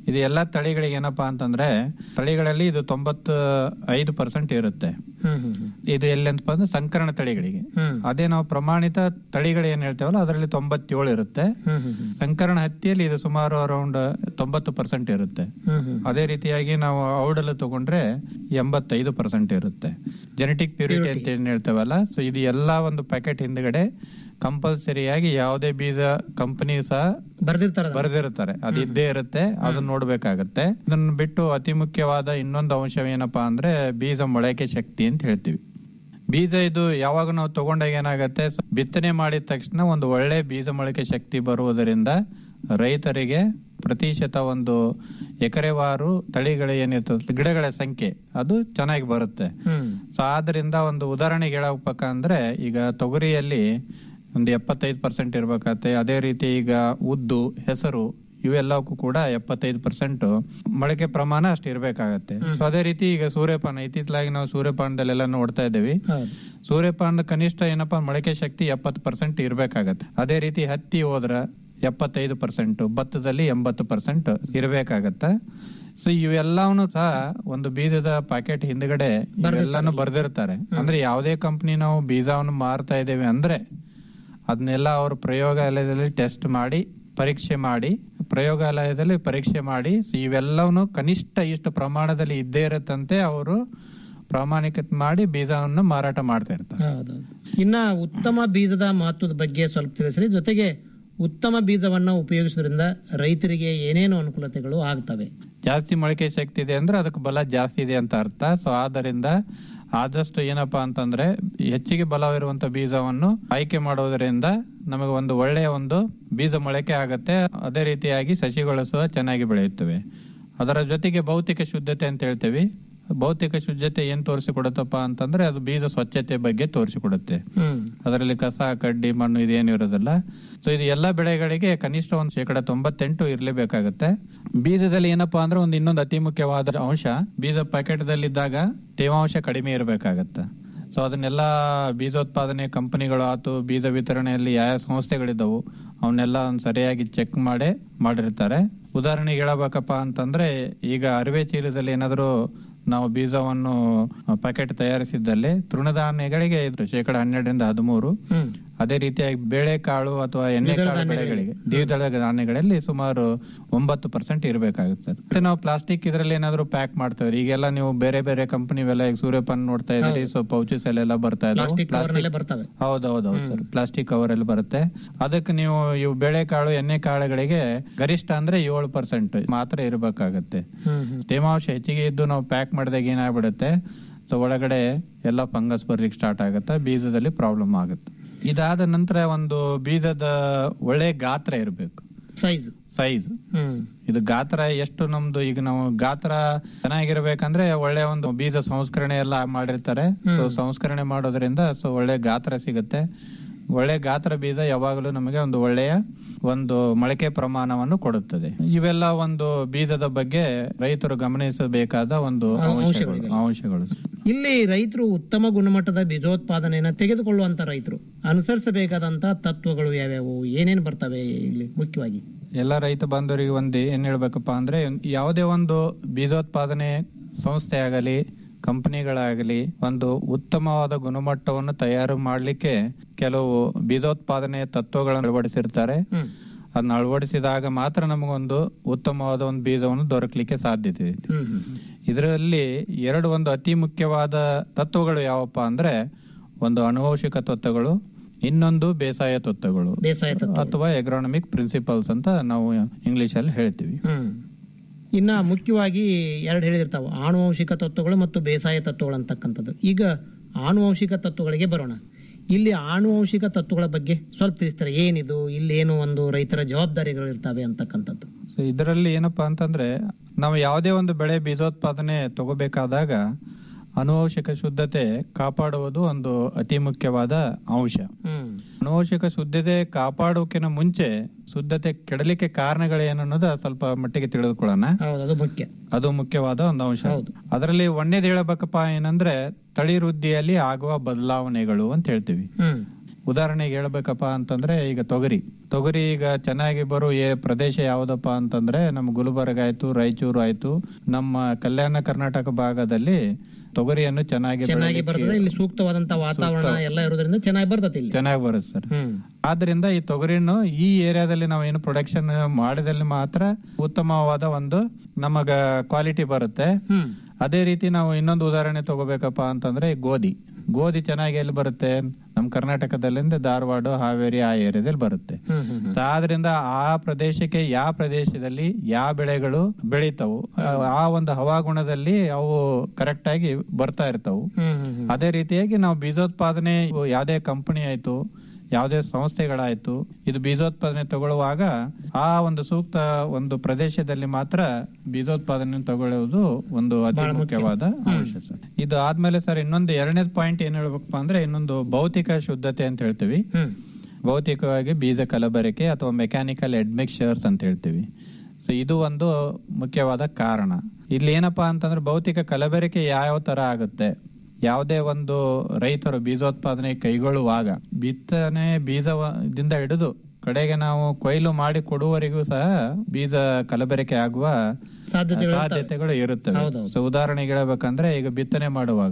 ಇದು ಎಲ್ಲಾ ತಳಿಗಳಿಗೆ ಏನಪ್ಪಾ ಅಂತಂದ್ರೆ ತಳಿಗಳಲ್ಲಿ ಇದು ತೊಂಬತ್ತು ಐದು ಪರ್ಸೆಂಟ್ ಇರುತ್ತೆ ಹ್ಮ್ ಹ್ಮ್ ಹ್ಮ್. ಇದು ಎಲ್ಲಿ ಅಂತಪ್ಪ ಅಂದ್ರೆ ಸಂಕರಣ ತಳಿಗಳಿಗೆ ಹ್ಮ್. ಅದೇ ನಾವು ಪ್ರಮಾಣಿತ ತಳಿಗಳು ಏನ್ ಹೇಳ್ತೇವಲ್ಲ ಅದರಲ್ಲಿ ತೊಂಬತ್ತೇಳು ಇರುತ್ತೆ ಹ್ಮ್ ಹ್ಮ್ ಹ್ಮ್. ಸಂಕರಣ ಹತ್ತಿಯಲ್ಲಿ ಇದು ಸುಮಾರು ಅರೌಂಡ್ ತೊಂಬತ್ತು ಪರ್ಸೆಂಟ್ ಇರುತ್ತೆ ಹ್ಮ್ ಹ್ಮ್. ಅದೇ ರೀತಿಯಾಗಿ ನಾವು ಔಡಲ್ ತಗೊಂಡ್ರೆ ಎಂಬತ್ತೈದು ಪರ್ಸೆಂಟ್ ಇರುತ್ತೆ ಜೆನೆಟಿಕ್ ಪ್ಯೂರಿಟಿ ಅಂತ ಏನ್ ಹೇಳ್ತೇವಲ್ಲ ಸೊ ಇದು ಎಲ್ಲಾ ಒಂದು ಪ್ಯಾಕೆಟ್ ಹಿಂದ್ಗಡೆ ಕಂಪಲ್ಸರಿಯಾಗಿ ಯಾವುದೇ ಬೀಜ ಕಂಪನಿ ಸಹ ಬರ್ದಿರ್ತಾರೆ ಬರ್ದಿರ್ತಾರೆ ಅದು ಇದ್ದೇ ಇರುತ್ತೆ ಅದನ್ನ ನೋಡ್ಬೇಕಾಗತ್ತೆ ಇದನ್ನ ಬಿಟ್ಟು ಅತಿ ಮುಖ್ಯವಾದ ಇನ್ನೊಂದು ಅಂಶ ಏನಪ್ಪಾ ಅಂದ್ರೆ ಬೀಜ ಮೊಳಕೆ ಶಕ್ತಿ ಅಂತ ಹೇಳ್ತೀವಿ ಬೀಜ ಇದು ಯಾವಾಗ ನಾವು ತಗೊಂಡಾಗ ಏನಾಗತ್ತೆ ಸ- ಬಿತ್ತನೆ ಮಾಡಿದ ತಕ್ಷಣ ಒಂದು ಒಳ್ಳೆ ಬೀಜ ಮೊಳಕೆ ಶಕ್ತಿ ಬರುವುದರಿಂದ ರೈತರಿಗೆ ಪ್ರತಿಶತ ಒಂದು ಎಕರೆವಾರು ತಳಿಗಳ ಏನಿರ್ತದೆ ಗಿಡಗಳ ಸಂಖ್ಯೆ ಅದು ಚೆನ್ನಾಗಿ ಬರುತ್ತೆ ಹ್ಮ್ ಸೊ ಆದ್ರಿಂದ ಒಂದು ಉದಾಹರಣೆಗೆ ಹೇಳಬೇಕ ಅಂದ್ರೆ ಈಗ ತೊಗರಿಯಲ್ಲಿ ಒಂದು ಎಪ್ಪತ್ತೈದು ಪರ್ಸೆಂಟ್ ಇರ್ಬೇಕಾಗತ್ತೆ ಅದೇ ರೀತಿ ಈಗ ಉದ್ದು ಹೆಸರು ಇವೆಲ್ಲಕ್ಕೂ ಕೂಡ ಎಪ್ಪತ್ತೈದು ಪರ್ಸೆಂಟ್ ಮೊಳಕೆ ಪ್ರಮಾಣ ಅಷ್ಟು ಇರ್ಬೇಕಾಗತ್ತೆ ಸೊ ಅದೇ ರೀತಿ ಈಗ ಸೂರ್ಯಪಾನ ಇತ್ತಿತ್ತಲಾಗಿ ನಾವು ಸೂರ್ಯಪಾನದಲ್ಲೆಲ್ಲ ನೋಡ್ತಾ ಇದ್ದೀವಿ ಹೌದು ಸೂರ್ಯಪಾನದ ಕನಿಷ್ಠ ಏನಪ್ಪಾ ಮೊಳಕೆ ಶಕ್ತಿ ಎಪ್ಪತ್ತು ಪರ್ಸೆಂಟ್ ಇರ್ಬೇಕಾಗತ್ತೆ ಅದೇ ರೀತಿ ಹತ್ತಿ ಹೋದ್ರ ಎಪ್ಪತ್ತೈದು ಪರ್ಸೆಂಟ್ ಭತ್ತದಲ್ಲಿ ಎಂಬತ್ತು ಪರ್ಸೆಂಟ್ ಇರ್ಬೇಕಾಗತ್ತ ಸೊ ಇವೆಲ್ಲವನ್ನು ಸಹ ಒಂದು ಬೀಜದ ಪ್ಯಾಕೆಟ್ ಹಿಂದ್ಗಡೆ ಇವೆಲ್ಲಾನು ಬರ್ದಿರ್ತಾರೆ ಅಂದ್ರೆ ಯಾವುದೇ ಕಂಪನಿ ನಾವು ಬೀಜವನ್ನು ಮಾರ್ತಾ ಇದ್ದೇವೆ ಅಂದ್ರೆ ಅದನ್ನೆಲ್ಲ ಅವರು ಪ್ರಯೋಗಾಲಯದಲ್ಲಿ ಟೆಸ್ಟ್ ಮಾಡಿ ಪರೀಕ್ಷೆ ಮಾಡಿ ಪ್ರಯೋಗಾಲಯದಲ್ಲಿ ಪರೀಕ್ಷೆ ಮಾಡಿ so ಇವೆಲ್ಲವನ್ನು ಕನಿಷ್ಠ ಇಷ್ಟು ಪ್ರಮಾಣದಲ್ಲಿ ಇದ್ದೇ ಇರತ್ತಂತೆ ಅವರು ಪ್ರಾಮಾಣಿಕತೆ ಮಾಡಿ ಬೀಜವನ್ನು ಮಾರಾಟ ಮಾಡ್ತಾ ಇರ್ತಾರೆ ಹೌದು ಇನ್ನ ಉತ್ತಮ ಬೀಜದ ಮಹತ್ವದ ಬಗ್ಗೆ ಸ್ವಲ್ಪ ತಿಳಿಸ್ರಿ ಜೊತೆಗೆ ಉತ್ತಮ ಬೀಜವನ್ನ ಉಪಯೋಗಿಸೋದ್ರಿಂದ ರೈತರಿಗೆ ಏನೇನು ಅನುಕೂಲತೆಗಳು ಆಗ್ತವೆ ಜಾಸ್ತಿ ಮೊಳಕೆ ಶಕ್ತಿ ಇದೆ ಅಂದ್ರೆ ಅದಕ್ಕೆ ಬಲ ಜಾಸ್ತಿ ಇದೆ ಅಂತ ಅರ್ಥ ಸೊ ಆದ್ದರಿಂದ ಆದಷ್ಟು ಏನಪ್ಪಾ ಅಂತಂದ್ರೆ ಹೆಚ್ಚಿಗೆ ಬಲವಿರುವಂತ ಬೀಜವನ್ನು ಆಯ್ಕೆ ಮಾಡೋದರಿಂದ ನಮಗೆ ಒಂದು ಒಳ್ಳೆಯ ಒಂದು ಬೀಜ ಮೊಳಕೆ ಆಗತ್ತೆ ಅದೇ ರೀತಿಯಾಗಿ ಸಸಿಗಳು ಸಹ ಚೆನ್ನಾಗಿ ಬೆಳೆಯುತ್ತವೆ ಅದರ ಜೊತೆಗೆ ಭೌತಿಕ ಶುದ್ಧತೆ ಅಂತ ಹೇಳ್ತೇವೆ ಭೌತಿಕ ಶುದ್ಧತೆ ಏನ್ ತೋರಿಸಿಕೊಡುತ್ತಪ್ಪ ಅಂತಂದ್ರೆ ಅದು ಬೀಜ ಸ್ವಚ್ಛತೆ ಬಗ್ಗೆ ತೋರಿಸಿಕೊಡುತ್ತೆ ಹ್ಮ್ ಅದರಲ್ಲಿ ಕಸ ಕಡ್ಡಿ ಮಣ್ಣು ಇದೇನು ಇರೋದಿಲ್ಲ ಸೊ ಇದು ಎಲ್ಲ ಬೆಳೆಗಳಿಗೆ ಕನಿಷ್ಠ ಒಂದು ಶೇಕಡ ತೊಂಬತ್ತೆಂಟು ಇರಲೇಬೇಕಾಗುತ್ತೆ ಬೀಜದಲ್ಲಿ ಏನಪ್ಪಾ ಅಂದ್ರೆ ಒಂದು ಇನ್ನೊಂದು ಅತಿ ಮುಖ್ಯವಾದ ಅಂಶ ಬೀಜ ಪ್ಯಾಕೆಟ್ದಲ್ಲಿದ್ದಾಗ ತೇವಾಂಶ ಕಡಿಮೆ ಇರಬೇಕಾಗತ್ತೆ ಸೊ ಅದನ್ನೆಲ್ಲ ಬೀಜೋತ್ಪಾದನೆ ಕಂಪನಿಗಳು ಆತು ಬೀಜ ವಿತರಣೆಯಲ್ಲಿ ಯಾವ ಸಂಸ್ಥೆಗಳಿದ್ದವು ಅವನ್ನೆಲ್ಲ ಒಂದು ಸರಿಯಾಗಿ ಚೆಕ್ ಮಾಡೇ ಮಾಡಿರ್ತಾರೆ ಉದಾಹರಣೆಗೆ ಹೇಳಬೇಕಪ್ಪ ಅಂತಂದ್ರೆ ಈಗ ಅರಿವೆ ಚೀಲದಲ್ಲಿ ಏನಾದರೂ ನಾವು ಬೀಜವನ್ನು ಪ್ಯಾಕೆಟ್ ತಯಾರಿಸಿದ್ದಲ್ಲಿ ತೃಣಧಾನ್ಯಗಳಿಗೆ ಇದು ಶೇಕಡ ಹನ್ನೆರಡರಿಂದ ಹದಿಮೂರು ಹ್ಮ್ ಅದೇ ರೀತಿಯಾಗಿ ಬೇಳೆಕಾಳು ಅಥವಾ ಎಣ್ಣೆಕಾಳು ಬೆಳೆಗಳಿಗೆ ದ್ವಿದಳ ಧಾನ್ಯಗಳಲ್ಲಿ ಸುಮಾರು ಒಂಬತ್ತು ಪರ್ಸೆಂಟ್ ಇರಬೇಕಾಗುತ್ತೆ ಮತ್ತೆ ನಾವು ಪ್ಲಾಸ್ಟಿಕ್ ಇದರಲ್ಲಿ ಏನಾದ್ರು ಪ್ಯಾಕ್ ಮಾಡ್ತೇವೆ ಈಗೆಲ್ಲ ನೀವು ಬೇರೆ ಬೇರೆ ಕಂಪನಿ ಎಲ್ಲ ಈಗ ಸೂರ್ಯಪಾನ ನೋಡ್ತಾ ಇದ್ದೀರಿ ಸೊ ಪೌಚಸ್ ಅಲ್ಲೆಲ್ಲ ಬರ್ತಾ ಇದಾವೆ ಪ್ಲಾಸ್ಟಿಕ್ ಕವರ್ನಲ್ಲೇ ಬರ್ತವೆ ಹೌದೌದೌದು ಸರ್ ಪ್ಲಾಸ್ಟಿಕ್ ಕವರ್ ಅಲ್ಲಿ ಬರುತ್ತೆ ಅದಕ್ಕೆ ನೀವು ಇವು ಬೇಳೆಕಾಳು ಎಣ್ಣೆ ಕಾಳುಗಳಿಗೆ ಗರಿಷ್ಠ ಅಂದ್ರೆ ಏಳು ಪರ್ಸೆಂಟ್ ಮಾತ್ರ ಇರಬೇಕಾಗತ್ತೆ ಹ್ಮ್ ಹ್ಮ್ ತೇವಾಂಶ ಹೆಚ್ಚಿಗೆ ಇದ್ದು ನಾವು ಪ್ಯಾಕ್ ಮಾಡಿದಾಗ ಏನಾಗ್ಬಿಡುತ್ತೆ ಸೊ ಒಳಗಡೆ ಎಲ್ಲ ಫಂಗಸ್ ಬರ್ಲಿಕ್ಕೆ ಸ್ಟಾರ್ಟ್ ಆಗುತ್ತೆ ಬೀಜದಲ್ಲಿ ಪ್ರಾಬ್ಲಮ್ ಆಗುತ್ತೆ ಇದಾದ ನಂತರ ಒಂದು ಬೀಜದ ಒಳ್ಳೆ ಗಾತ್ರ ಇರಬೇಕು ಸೈಜ್ ಸೈಜ್ ಹ್ಮ್ ಇದು ಗಾತ್ರ ಎಷ್ಟು ನಮ್ದು ಈಗ ನಾವು ಗಾತ್ರ ಚೆನ್ನಾಗಿರ್ಬೇಕಂದ್ರೆ ಒಳ್ಳೆ ಒಂದು ಬೀಜ ಸಂಸ್ಕರಣೆ ಎಲ್ಲ ಮಾಡಿರ್ತಾರೆ ಸೊ ಸಂಸ್ಕರಣೆ ಮಾಡೋದ್ರಿಂದ ಸೊ ಒಳ್ಳೆ ಗಾತ್ರ ಸಿಗುತ್ತೆ ಒಳ್ಳೆ ಗಾತ್ರ ಬೀಜ ಯಾವಾಗಲೂ ನಮಗೆ ಒಂದು ಒಳ್ಳೆಯ ಒಂದು ಮೊಳಕೆ ಪ್ರಮಾಣವನ್ನು ಕೊಡುತ್ತದೆ ಇವೆಲ್ಲ ಒಂದು ಬೀಜದ ಬಗ್ಗೆ ರೈತರು ಗಮನಿಸಬೇಕಾದ ಒಂದು ಅಂಶಗಳು ಅಂಶಗಳು ಇಲ್ಲಿ ರೈತರು ಉತ್ತಮ ಗುಣಮಟ್ಟದ ಬೀಜೋತ್ಪಾದನೆಯನ್ನ ತೆಗೆದುಕೊಳ್ಳುವಂತ ರೈತರು ಅನುಸರಿಸಬೇಕಾದಂತ ತತ್ವಗಳು ಯಾವ್ಯಾವು ಏನೇನು ಬರ್ತವೆ ಇಲ್ಲಿ ಮುಖ್ಯವಾಗಿ ಎಲ್ಲ ರೈತ ಬಾಂಧವರಿಗೆ ಒಂದು ಏನ್ ಹೇಳ್ಬೇಕಪ್ಪ ಅಂದ್ರೆ ಯಾವುದೇ ಒಂದು ಬೀಜೋತ್ಪಾದನೆ ಸಂಸ್ಥೆ ಆಗಲಿ ಕಂಪನಿಗಳಾಗಲಿ ಒಂದು ಉತ್ತಮವಾದ ಗುಣಮಟ್ಟವನ್ನು ತಯಾರು ಮಾಡಲಿಕ್ಕೆ ಕೆಲವು ಬೀಜೋತ್ಪಾದನೆ ತತ್ವಗಳನ್ನು ಅಳವಡಿಸಿರ್ತಾರೆ ಅದನ್ನ ಅಳವಡಿಸಿದಾಗ ಮಾತ್ರ ನಮಗೊಂದು ಉತ್ತಮವಾದ ಒಂದು ಬೀಜವನ್ನು ದೊರಕಲಿಕ್ಕೆ ಸಾಧ್ಯತೆ ಇದೆ ಇದರಲ್ಲಿ ಎರಡು ಒಂದು ಅತಿ ಮುಖ್ಯವಾದ ತತ್ವಗಳು ಯಾವಪ್ಪ ಅಂದ್ರೆ ಒಂದು ಅನುವಂಶಿಕ ತತ್ವಗಳು ಇನ್ನೊಂದು ಬೇಸಾಯ ತತ್ವಗಳು ಬೇಸಾಯ ಅಥವಾ ಎಗ್ರಾನಮಿಕ್ ಪ್ರಿನ್ಸಿಪಲ್ಸ್ ಅಂತ ನಾವು ಇಂಗ್ಲಿಷ್ ಅಲ್ಲಿ ಹೇಳ್ತೀವಿ ಹ್ಮ್ ಇನ್ನ ಮುಖ್ಯವಾಗಿ ಎರಡು ಹೇಳಿದಿರ್ತಾವ ಆನುವಂಶಿಕ ತತ್ವಗಳು ಮತ್ತು ಬೇಸಾಯ ತತ್ವಗಳು ಅಂತಕ್ಕಂಥದ್ದು ಈಗ ಆನುವಂಶಿಕ ತತ್ವಗಳಿಗೆ ಬರೋಣ ಇಲ್ಲಿ ಆನುವಂಶಿಕ ತತ್ವಗಳ ಬಗ್ಗೆ ಸ್ವಲ್ಪ ತಿಳಿಸ್ತಾರೆ ಏನಿದು ಇಲ್ಲಿ ಏನು ಒಂದು ರೈತರ ಜವಾಬ್ದಾರಿಗಳು ಇರ್ತವೆ ಅಂತಕ್ಕಂಥದ್ದು ಸೊ ಇದರಲ್ಲಿ ಏನಪ್ಪಾ ಅಂತಂದ್ರೆ ನಾವು ಯಾವುದೇ ಒಂದು ಬೆಳೆ ಬೀಜೋತ್ಪಾದನೆ ತಗೋಬೇಕಾದಾಗ ಅನುವಂಶಿಕ ಶುದ್ಧತೆ ಕಾಪಾಡುವುದು ಒಂದು ಅತಿ ಮುಖ್ಯವಾದ ಅಂಶ ಹ್ಮ್ ಅನುವಂಶಿಕ ಶುದ್ಧತೆ ಕಾಪಾಡೋಕಿನ ಮುಂಚೆ ಶುದ್ಧತೆ ಕೆಡಲಿಕ್ಕೆ ಕಾರಣಗಳೇನು ಅನ್ನೋದು ಸ್ವಲ್ಪ ಮಟ್ಟಿಗೆ ತಿಳಿದುಕೊಳ್ಳೋಣ ಹೌದು ಅದು ಮುಖ್ಯ ಅದು ಮುಖ್ಯವಾದ ಒಂದು ಅಂಶ ಅದರಲ್ಲಿ ಒಂದೇದು ಹೇಳಬೇಕಪ್ಪ ಏನಂದ್ರೆ ತಳಿ ವೃದ್ಧಿಯಲ್ಲಿ ಆಗುವ ಬದಲಾವಣೆಗಳು ಅಂತ ಹೇಳ್ತೀವಿ ಹ್ಮ್ ಉದಾಹರಣೆಗೆ ಹೇಳ್ಬೇಕಪ್ಪ ಅಂತಂದ್ರೆ ಈಗ ತೊಗರಿ ತೊಗರಿ ಈಗ ಚೆನ್ನಾಗಿ ಬರೋ ಏ ಪ್ರದೇಶ ಯಾವ್ದಪ್ಪ ಅಂತಂದ್ರೆ ನಮ್ಮ ಗುಲ್ಬರ್ಗ ಆಯ್ತು ರಾಯಚೂರು ಆಯ್ತು ನಮ್ಮ ಕಲ್ಯಾಣ ಕರ್ನಾಟಕ ಭಾಗದಲ್ಲಿ ತೊಗರಿಯನ್ನು ಚೆನ್ನಾಗಿ ಚೆನ್ನಾಗಿ ಬೆಳೀಲಿಕ್ಕೆ ಬರ್ತದೆ ಇಲ್ಲಿ ಸೂಕ್ತವಾದಂತ ವಾತಾವರಣ ಸೂಕ್ತ. ಎಲ್ಲ ಇರೋದ್ರಿಂದ ಚೆನ್ನಾಗಿ ಬರ್ತದೆ ಇಲ್ಲಿ ಚೆನ್ನಾಗಿ ಬರುತ್ತೆ ಸರ್ ಆದ್ರಿಂದ ಈ ತೊಗರಿನು ಈ ಏರಿಯಾದಲ್ಲಿ ನಾವು ಏನು ಪ್ರೊಡಕ್ಷನ್ ಮಾಡಿದಲ್ಲಿ ಮಾತ್ರ ಉತ್ತಮವಾದ ಒಂದು ನಮಗ ಕ್ವಾಲಿಟಿ ಬರುತ್ತೆ ಅದೇ ರೀತಿ ನಾವು ಇನ್ನೊಂದು ಉದಾಹರಣೆ ತಗೋಬೇಕಪ್ಪ ಅಂತಂದ್ರೆ ಈ ಗೋಧಿ ಗೋಧಿ ಚೆನ್ನಾಗಿ ಎಲ್ಲಿ ಬರುತ್ತೆ ನಮ್ಮ ಕರ್ನಾಟಕದಲ್ಲಿಂದ ಧಾರವಾಡ ಹಾವೇರಿ ಆ ಏರಿಯಾದಲ್ಲಿ ಬರುತ್ತೆ ಸೊ ಆದ್ರಿಂದ ಆ ಪ್ರದೇಶಕ್ಕೆ ಯಾವ ಪ್ರದೇಶದಲ್ಲಿ ಯಾವ ಬೆಳೆಗಳು ಬೆಳೀತಾವು ಆ- ಆ ಒಂದು ಹವಾಗುಣದಲ್ಲಿ ಅವು ಕರೆಕ್ಟ್ ಆಗಿ ಬರ್ತಾ ಇರ್ತಾವು ಅದೇ ರೀತಿಯಾಗಿ ನಾವು ಬೀಜೋತ್ಪಾದನೆ ಯಾವುದೇ ಕಂಪನಿ ಆಯ್ತು ಯಾವುದೇ ಸಂಸ್ಥೆಗಳಾಯ್ತು ಇದು ಬೀಜೋತ್ಪಾದನೆ ತಗೊಳ್ಳುವಾಗ ಆ ಒಂದು ಸೂಕ್ತ ಒಂದು ಪ್ರದೇಶದಲ್ಲಿ ಮಾತ್ರ ಬೀಜೋತ್ಪಾದನೆ ತಗೊಳ್ಳುವುದು ಒಂದು ಅತಿ ಬಹಳ ಮುಖ್ಯ. ಮುಖ್ಯವಾದ ಅಂಶ ಸರ್ ಇದು ಆದ್ಮೇಲೆ ಸರ್ ಇನ್ನೊಂದು ಎರಡನೇ ಪಾಯಿಂಟ್ ಏನ್ ಹೇಳ್ಬೇಕಪ್ಪ ಅಂದ್ರೆ ಇನ್ನೊಂದು ಭೌತಿಕ ಶುದ್ಧತೆ ಅಂತ ಹೇಳ್ತೀವಿ ಭೌತಿಕವಾಗಿ ಬೀಜ ಕಲಬೆರಕೆ ಅಥವಾ ಮೆಕ್ಯಾನಿಕಲ್ ಅಡ್ಮಿಕ್ಚರ್ಸ್ ಅಂತ ಹೇಳ್ತೀವಿ ಸೊ ಇದು ಒಂದು ಮುಖ್ಯವಾದ ಕಾರಣ ಇಲ್ಲಿ ಏನಪ್ಪಾ ಅಂತಂದ್ರೆ ಭೌತಿಕ ಕಲಬೆರಕೆ ಯಾವ ತರ ಆಗುತ್ತೆ ಯಾವುದೇ ಒಂದು ರೈತರು ಬೀಜೋತ್ಪಾದನೆ ಕೈಗೊಳ್ಳುವಾಗ ಬಿತ್ತನೆ ಬೀಜದಿಂದ ಹಿಡಿದು ಕಡೆಗೆ ನಾವು ಕೊಯ್ಲು ಮಾಡಿ ಕೊಡುವವರೆಗೂ ಸಹ ಬೀಜ ಕಲಬೆರಕೆ ಆಗುವ ಸಾಧ್ಯತೆಗಳು ಇರ್ತವೆ. ಸಾಧ್ಯತೆಗಳು ಇರುತ್ತವೆ ಹೌದೌದು. ಸೊ ಉದಾಹರಣೆಗೆ ಹೇಳ್ಬೇಕಂದ್ರೆ ಈಗ ಬಿತ್ತನೆ ಮಾಡುವಾಗ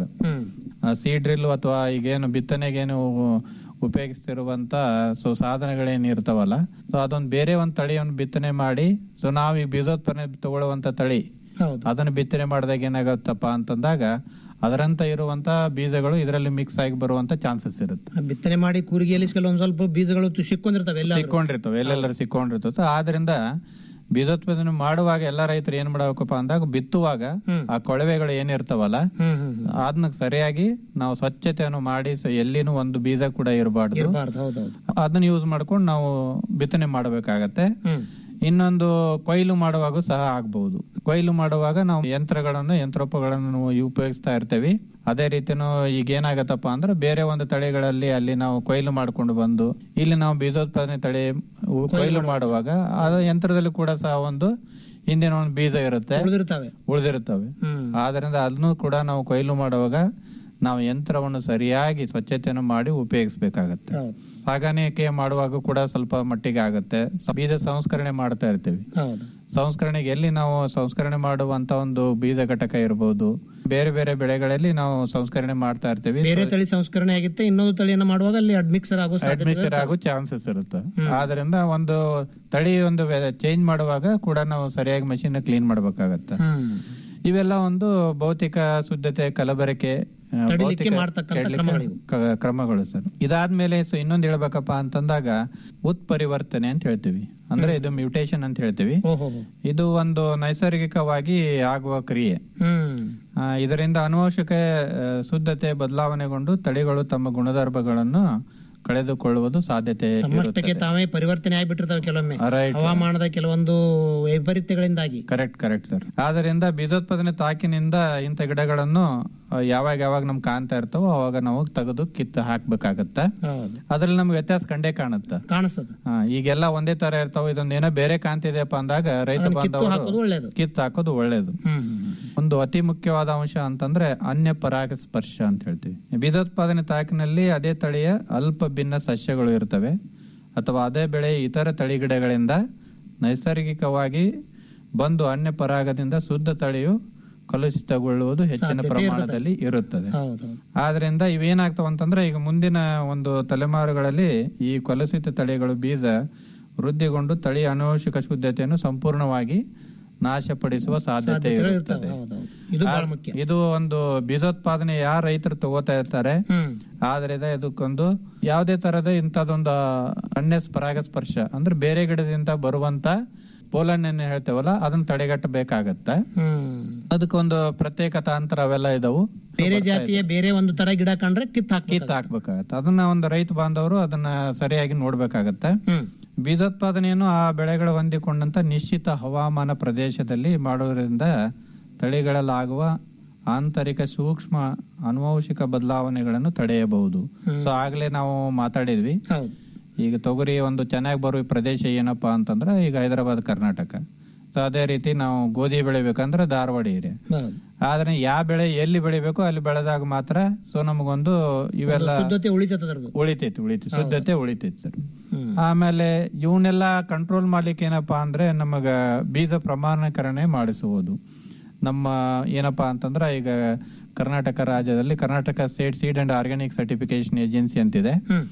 ಸೀಡ್ರಿಲ್ ಅಥವಾ ಈಗೇನು ಬಿತ್ತನೆಗೇನು ಉಪಯೋಗಿಸ್ತಿರುವಂತ ಸೊ ಸಾಧನಗಳೇನು ಇರ್ತಾವಲ್ಲ ಸೊ ಅದೊಂದು ಬೇರೆ ಒಂದು ತಳಿಯನ್ನು ಬಿತ್ತನೆ ಮಾಡಿ ಸೊ ನಾವು ಈ ಬೀಜೋತ್ಪಾದನೆ ತಗೊಳ್ಳುವಂತ ತಳಿ ಅದನ್ನು ಬಿತ್ತನೆ ಮಾಡಿದಾಗ ಏನಾಗುತ್ತಪ್ಪ ಅಂತಂದಾಗ ಅದರಂತ ಇರುವಂತ ಬೀಜಗಳು ಇದರಲ್ಲಿ ಮಿಕ್ಸ್ ಆಗಿ ಬರುವಂತ ಚಾನ್ಸಸ್ ಇರುತ್ತೆ ಬಿತ್ತನೆ ಮಾಡಿ ಕೂರಿಗೆಯಲ್ಲಿ ಕೆಲವೊಂದ್ ಸ್ವಲ್ಪ ಬೀಜಗಳು ತು- ಸಿಕ್ಕೊಂಡಿರ್ತವೆ ಎಲ್ಲ ಸಿಕ್ಕೊಂಡಿರ್ತವೆ ಎಲ್ಲೆಲ್ಲರೂ ಸಿಕ್ಕೊಂಡಿರ್ತವೆ ಸೊ ಆದ್ರಿಂದ ಬೀಜೋತ್ಪಾದನೆ ಮಾಡುವಾಗ ಎಲ್ಲ ರೈತರು ಏನ್ ಮಾಡ್ಬೇಕಪ್ಪ ಅಂದಾಗ ಬಿತ್ತುವಾಗ ಆ ಕೊಳವೆಗಳು ಏನಿರ್ತಾವಲ್ಲ ಅದನ್ನ ಸರಿಯಾಗಿ ನಾವು ಸ್ವಚ್ಛತೆಯನ್ನು ಮಾಡಿ ಸೊ ಎಲ್ಲಿನೂ ಒಂದು ಬೀಜ ಕೂಡ ಇರಬಾರ್ದು ಇರಬಾರ್ದು ಹೌದೌದು ಅದನ್ನ ಯೂಸ್ ಮಾಡ್ಕೊಂಡು ನಾವು ಬಿತ್ತನೆ ಮಾಡಬೇಕಾಗತ್ತೆ ಇನ್ನೊಂದು ಕೊಯ್ಲು ಮಾಡುವಾಗ ಸಹ ಆಗ್ಬಹುದು ಕೊಯ್ಲು ಮಾಡುವಾಗ ನಾವು ಯಂತ್ರಗಳನ್ನು ಯಂತ್ರೋಪಗಳನ್ನು ನಾವು ಉಪಯೋಗಿಸ್ತಾ ಇರ್ತೇವೆ ಅದೇ ರೀತಿನೂ ಈಗ ಏನಾಗತ್ತಪ್ಪ ಅಂದ್ರೆ ಬೇರೆ ಒಂದು ತಳಿಗಳಲ್ಲಿ ಅಲ್ಲಿ ನಾವು ಕೊಯ್ಲು ಮಾಡ್ಕೊಂಡು ಬಂದು ಇಲ್ಲಿ ನಾವು ಬೀಜೋತ್ಪಾದನೆ ತಳಿ ಉ- ಕೊಯ್ಲು ಮಾಡುವಾಗ ಆ ಯಂತ್ರದಲ್ಲಿ ಕೂಡ ಸಹ ಒಂದು ಹಿಂದಿನ ಒಂದು ಬೀಜ ಇರುತ್ತೆ ಉಳಿದಿರ್ತವೆ ಉಳಿದಿರ್ತವೆ ಆದ್ರಿಂದ ಅದನ್ನು ಕೂಡ ನಾವು ಕೊಯ್ಲು ಮಾಡುವಾಗ ನಾವು ಯಂತ್ರವನ್ನು ಸರಿಯಾಗಿ ಸ್ವಚ್ಛತೆಯನ್ನು ಮಾಡಿ ಉಪಯೋಗಿಸ್ಬೇಕಾಗತ್ತೆ ಸಾಗಾಣಿಕೆ ಮಾಡುವಾಗ ಕೂಡ ಸ್ವಲ್ಪ ಮಟ್ಟಿಗೆ ಆಗುತ್ತೆ ಸ- ಬೀಜ ಸಂಸ್ಕರಣೆ ಮಾಡ್ತಾ ಇರ್ತೀವಿ ಹೌದು ಸಂಸ್ಕರಣೆಗೆ ಎಲ್ಲಿ ನಾವು ಸಂಸ್ಕರಣೆ ಮಾಡುವಂತ ಒಂದು ಬೀಜ ಘಟಕ ಇರಬಹುದು ಬೇರೆ ಬೇರೆ ಬೆಳೆಗಳಲ್ಲಿ ನಾವು ಸಂಸ್ಕರಣೆ ಮಾಡ್ತಾ ಇರ್ತೀವಿ ಬೇರೆ ತಳಿ ಸಂಸ್ಕರಣೆ ಆಗಿತ್ತೆ ಇನ್ನೊಂದು ತಳಿಯನ್ನ ಮಾಡುವಾಗ ಅಲ್ಲಿ ಅಡ್ಮಿಕ್ಸರ್ ಆಗೋ ಸಾಧ್ಯತೆ ಅಡ್ಮಿಷನ್ ಆಗೋ ಚಾನ್ಸಸ್ ಇರುತ್ತೆ ಆದ್ರಿಂದ ಒಂದು ತಳಿ ಒಂದು ಚೇಂಜ್ ಮಾಡುವಾಗ ಕೂಡ ನಾವು ಸರಿಯಾಗಿ ಮಷೀನ್ ಕ್ಲೀನ್ ಮಾಡ್ಬೇಕಾಗತ್ತೆ ಇವೆಲ್ಲ ಒಂದು ಭೌತಿಕ ಶುದ್ಧತೆ ಕಲಬೆರಕೆ ಆ, ತಡಿಲಿಕ್ಕೆ ಭೌತಿಕ ಮಾಡ್ತಕ್ಕಂಥ ಕೆಡ್ಲಿಕ್ಕೆ ಕ್ರಮಗಳಿವು. ಕ- ಕ್ರಮಗಳು ಸರ್ ಇದಾದ್ಮೇಲೆ ಸೊ ಇನ್ನೊಂದು ಹೇಳ್ಬೇಕಪ್ಪ ಅಂತಂದಾಗ ಉತ್ಪರಿವರ್ತನೆ ಅಂತ ಹೇಳ್ತೀವಿ ಅಂದ್ರೆ ಇದು ಮ್ಯೂಟೇಶನ್ ಅಂತ ಹೇಳ್ತೀವಿ ಇದು ಒಂದು ನೈಸರ್ಗಿಕವಾಗಿ ಆಗುವ ಕ್ರಿಯೆ ಹ್ಮ್ ಆ, ಇದರಿಂದ ಅನುವಂಶಿಕ ಆ, ಶುದ್ಧತೆ ಬದಲಾವಣೆಗೊಂಡು ತಳಿಗಳು ತಮ್ಮ ಗುಣಧರ್ಮಗಳನ್ನು ಕಳೆದುಕೊಳ್ಳುವುದು ಸಾಧ್ಯತೆ ತಮ್ಮಷ್ಟಕ್ಕೆ ಇರುತ್ತದೆ ತಾವೇ ಪರಿವರ್ತನೆ ಆಗ್ಬಿಟ್ಟಿರ್ತಾವೆ ಕೆಲವೊಮ್ಮೆ Right. ಹವಾಮಾನದ ಕೆಲವೊಂದು ವೈಪರೀತ್ಯಗಳಿಂದಾಗಿ ಕರೆಕ್ಟ್ ಕರೆಕ್ಟ್ ಸರ್ ಆದ್ರಿಂದ ಬೀಜೋತ್ಪಾದನೆ ತಾಕಿನಿಂದ ಇಂಥ ಗಿಡಗಳನ್ನು ಆ, ಯಾವಾಗ ಯಾವಾಗ ನಮ್ಗೆ ಕಾಣ್ತಾ ಇರ್ತಾವೋ ಅವಾಗ ನಾವು ತೆಗೆದು ಕಿತ್ತು ಹಾಕ್ಬೇಕಾಗತ್ತೆ ಹೌದು ಅದ್ರಲ್ಲಿ ನಮ್ಗೆ ವ್ಯತ್ಯಾಸ ಕಂಡೇ ಕಾಣುತ್ತೆ ಕಾಣಿಸ್ತದೆ ಆ, ಈಗೆಲ್ಲ ಒಂದೇ ತರ ಇರ್ತಾವ ಇದೊಂದ್ ಏನೋ ಬೇರೆ ಕಾಣ್ತಿದೆಯಪ್ಪ ಅಂದಾಗ ರೈತ ಅದನ್ನ ಕಿತ್ತು ಹಾಕೋದು ಬಾಂಧವರು ಒಳ್ಳೇದು. ಕಿತ್ತು ಹಾಕೋದು ಒಳ್ಳೇದು ಒಂದು ಅತಿ ಮುಖ್ಯವಾದ ಅಂಶ ಅಂತಂದ್ರೆ ಅನ್ಯ ಪರಾಗ ಸ್ಪರ್ಶ ಅಂತ ಹೇಳ್ತೀವಿ ಬೀಜೋತ್ಪಾದನೆ ತಾಕಿನಲ್ಲಿ ಅದೇ ತಳಿಯ ಅಲ್ಪ ಭಿನ್ನ ಸಸ್ಯಗಳು ಇರ್ತವೆ ಅಥವಾ ಅದೇ ಬೆಳೆ ಇತರ ತಳಿಗಿಡಗಳಿಂದ ನೈಸರ್ಗಿಕವಾಗಿ ಬಂದು ಅನ್ಯ ಪರಾಗದಿಂದ ಶುದ್ಧ ತಳಿಯು ಕಲುಷಿತಗೊಳ್ಳುವುದು ಹೆಚ್ಚಿನ ಸಾಧ್ಯತೆ ಪ್ರಮಾಣದಲ್ಲಿ ಇರುತ್ತದೆ ಹೌದು ಆದ್ರಿಂದ ಇವೇನಾಗ್ತಾವ ಅಂತಂದ್ರೆ ಈಗ ಮುಂದಿನ ಒಂದು ತಲೆಮಾರುಗಳಲ್ಲಿ ಈ ಕಲುಷಿತ ತಳಿಗಳು ಬೀಜ ವೃದ್ಧಿಗೊಂಡು ತಳಿ ಅನುವಂಶಿಕ ಶುದ್ಧತೆಯನ್ನು ಸಂಪೂರ್ಣವಾಗಿ ನಾಶಪಡಿಸುವ ಸಾಧ್ಯತೆ ಸಾಧ್ಯತೆಗಳು ಇರುತ್ತದೆ ಇರ್ತವೆ ಹೌದೌದು ಇದು ಬಹಳ ಆ- ಮುಖ್ಯ ಇದು ಒಂದು ಬೀಜೋತ್ಪಾದನೆ ಯಾರ ರೈತರು ತಗೋತಾ ಇರ್ತಾರೆ ಆದ್ರಿಂದ ಇದಕ್ಕೊಂದು ಯಾವುದೇ ತರದ ಇಂಥದೊಂದು ಅನ್ಯ ಪರಾಗಸ್ಪರ್ಶ ಅಂದ್ರೆ ಬೇರೆ ಗಿಡದಿಂದ ಬರುವಂತ ಪೋಲನ್ ಏನ್ ಹೇಳ್ತೇವಲ್ಲ ಅದನ್ನ ತಡೆಗಟ್ಟಬೇಕಾಗತ್ತೆ ಅದಕ್ಕೊಂದು ಪ್ರತ್ಯೇಕ ತಾಂತ್ರ ಅವೆಲ್ಲ ಇದಾವು ಬೇರೆ ಜಾತಿಯ ಬೇರೆ ಒಂದು ತರ ಗಿಡ ಕಂಡ್ರೆ ಕಿತ್ ಹಾಕಿ ಕಿತ್ತು ಹಾಕ್ಬೇಕಾಗತ್ತೆ ಅದನ್ನ ಒಂದು ರೈತ ಬಾಂಧವರು ಅದನ್ನ ಸರಿಯಾಗಿ ನೋಡ್ಬೇಕಾಗತ್ತೆ ಬೀಜೋತ್ಪಾದನೆಯನ್ನು ಆ ಬೆಳೆಗಳ ಹೊಂದಿಕೊಂಡಂತ ನಿಶ್ಚಿತ ಹವಾಮಾನ ಪ್ರದೇಶದಲ್ಲಿ ಮಾಡೋದ್ರಿಂದ ತಳಿಗಳಲ್ಲಾಗುವ ಆಂತರಿಕ ಸೂಕ್ಷ್ಮ ಅನುವಂಶಿಕ ಬದಲಾವಣೆಗಳನ್ನು ತಡೆಯಬಹುದು ಸೊ ಆಗ್ಲೇ ನಾವು ಮಾತಾಡಿದ್ವಿ ಈಗ ತೊಗರಿ ಒಂದು ಚೆನ್ನಾಗಿ ಬರುವ ಪ್ರದೇಶ ಏನಪ್ಪಾ ಅಂತಂದ್ರೆ ಈಗ ಹೈದರಾಬಾದ್ ಕರ್ನಾಟಕ ಸೊ ಸೊ ಅದೇ ರೀತಿ ನಾವು ಗೋಧಿ ಬೆಳಿಬೇಕಂದ್ರೆ ಧಾರವಾಡ ಏರಿಯಾ ಆದ್ರೆ ಯಾವ ಬೆಳೆ ಎಲ್ಲಿ ಬೆಳಿಬೇಕು ಅಲ್ಲಿ ಬೆಳೆದಾಗ ಮಾತ್ರ ಸೊ ನಮಗೊಂದು ಇವೆಲ್ಲ ಶುದ್ಧತೆ ಉಳಿತೈತೆ ಅದರದ್ದು ಉಳಿತೈತಿ ಉಳಿತೈತಿ ಶುದ್ಧತೆ ಉಳಿತೈತಿ ಸರ್ ಆಮೇಲೆ ಇವನ್ನೆಲ್ಲ ಕಂಟ್ರೋಲ್ ಮಾಡ್ಲಿಕ್ಕೆ ಏನಪ್ಪಾ ಅಂದ್ರೆ ನಮಗ ಬೀಜ ಪ್ರಮಾಣೀಕರಣ ಮಾಡಿಸುವುದು ನಮ್ಮ ಏನಪ್ಪಾ ಅಂತಂದ್ರ ಈಗ ಕರ್ನಾಟಕ ರಾಜ್ಯದಲ್ಲಿ Karnataka state seed and organic certification agency ಅಂತಿದೆ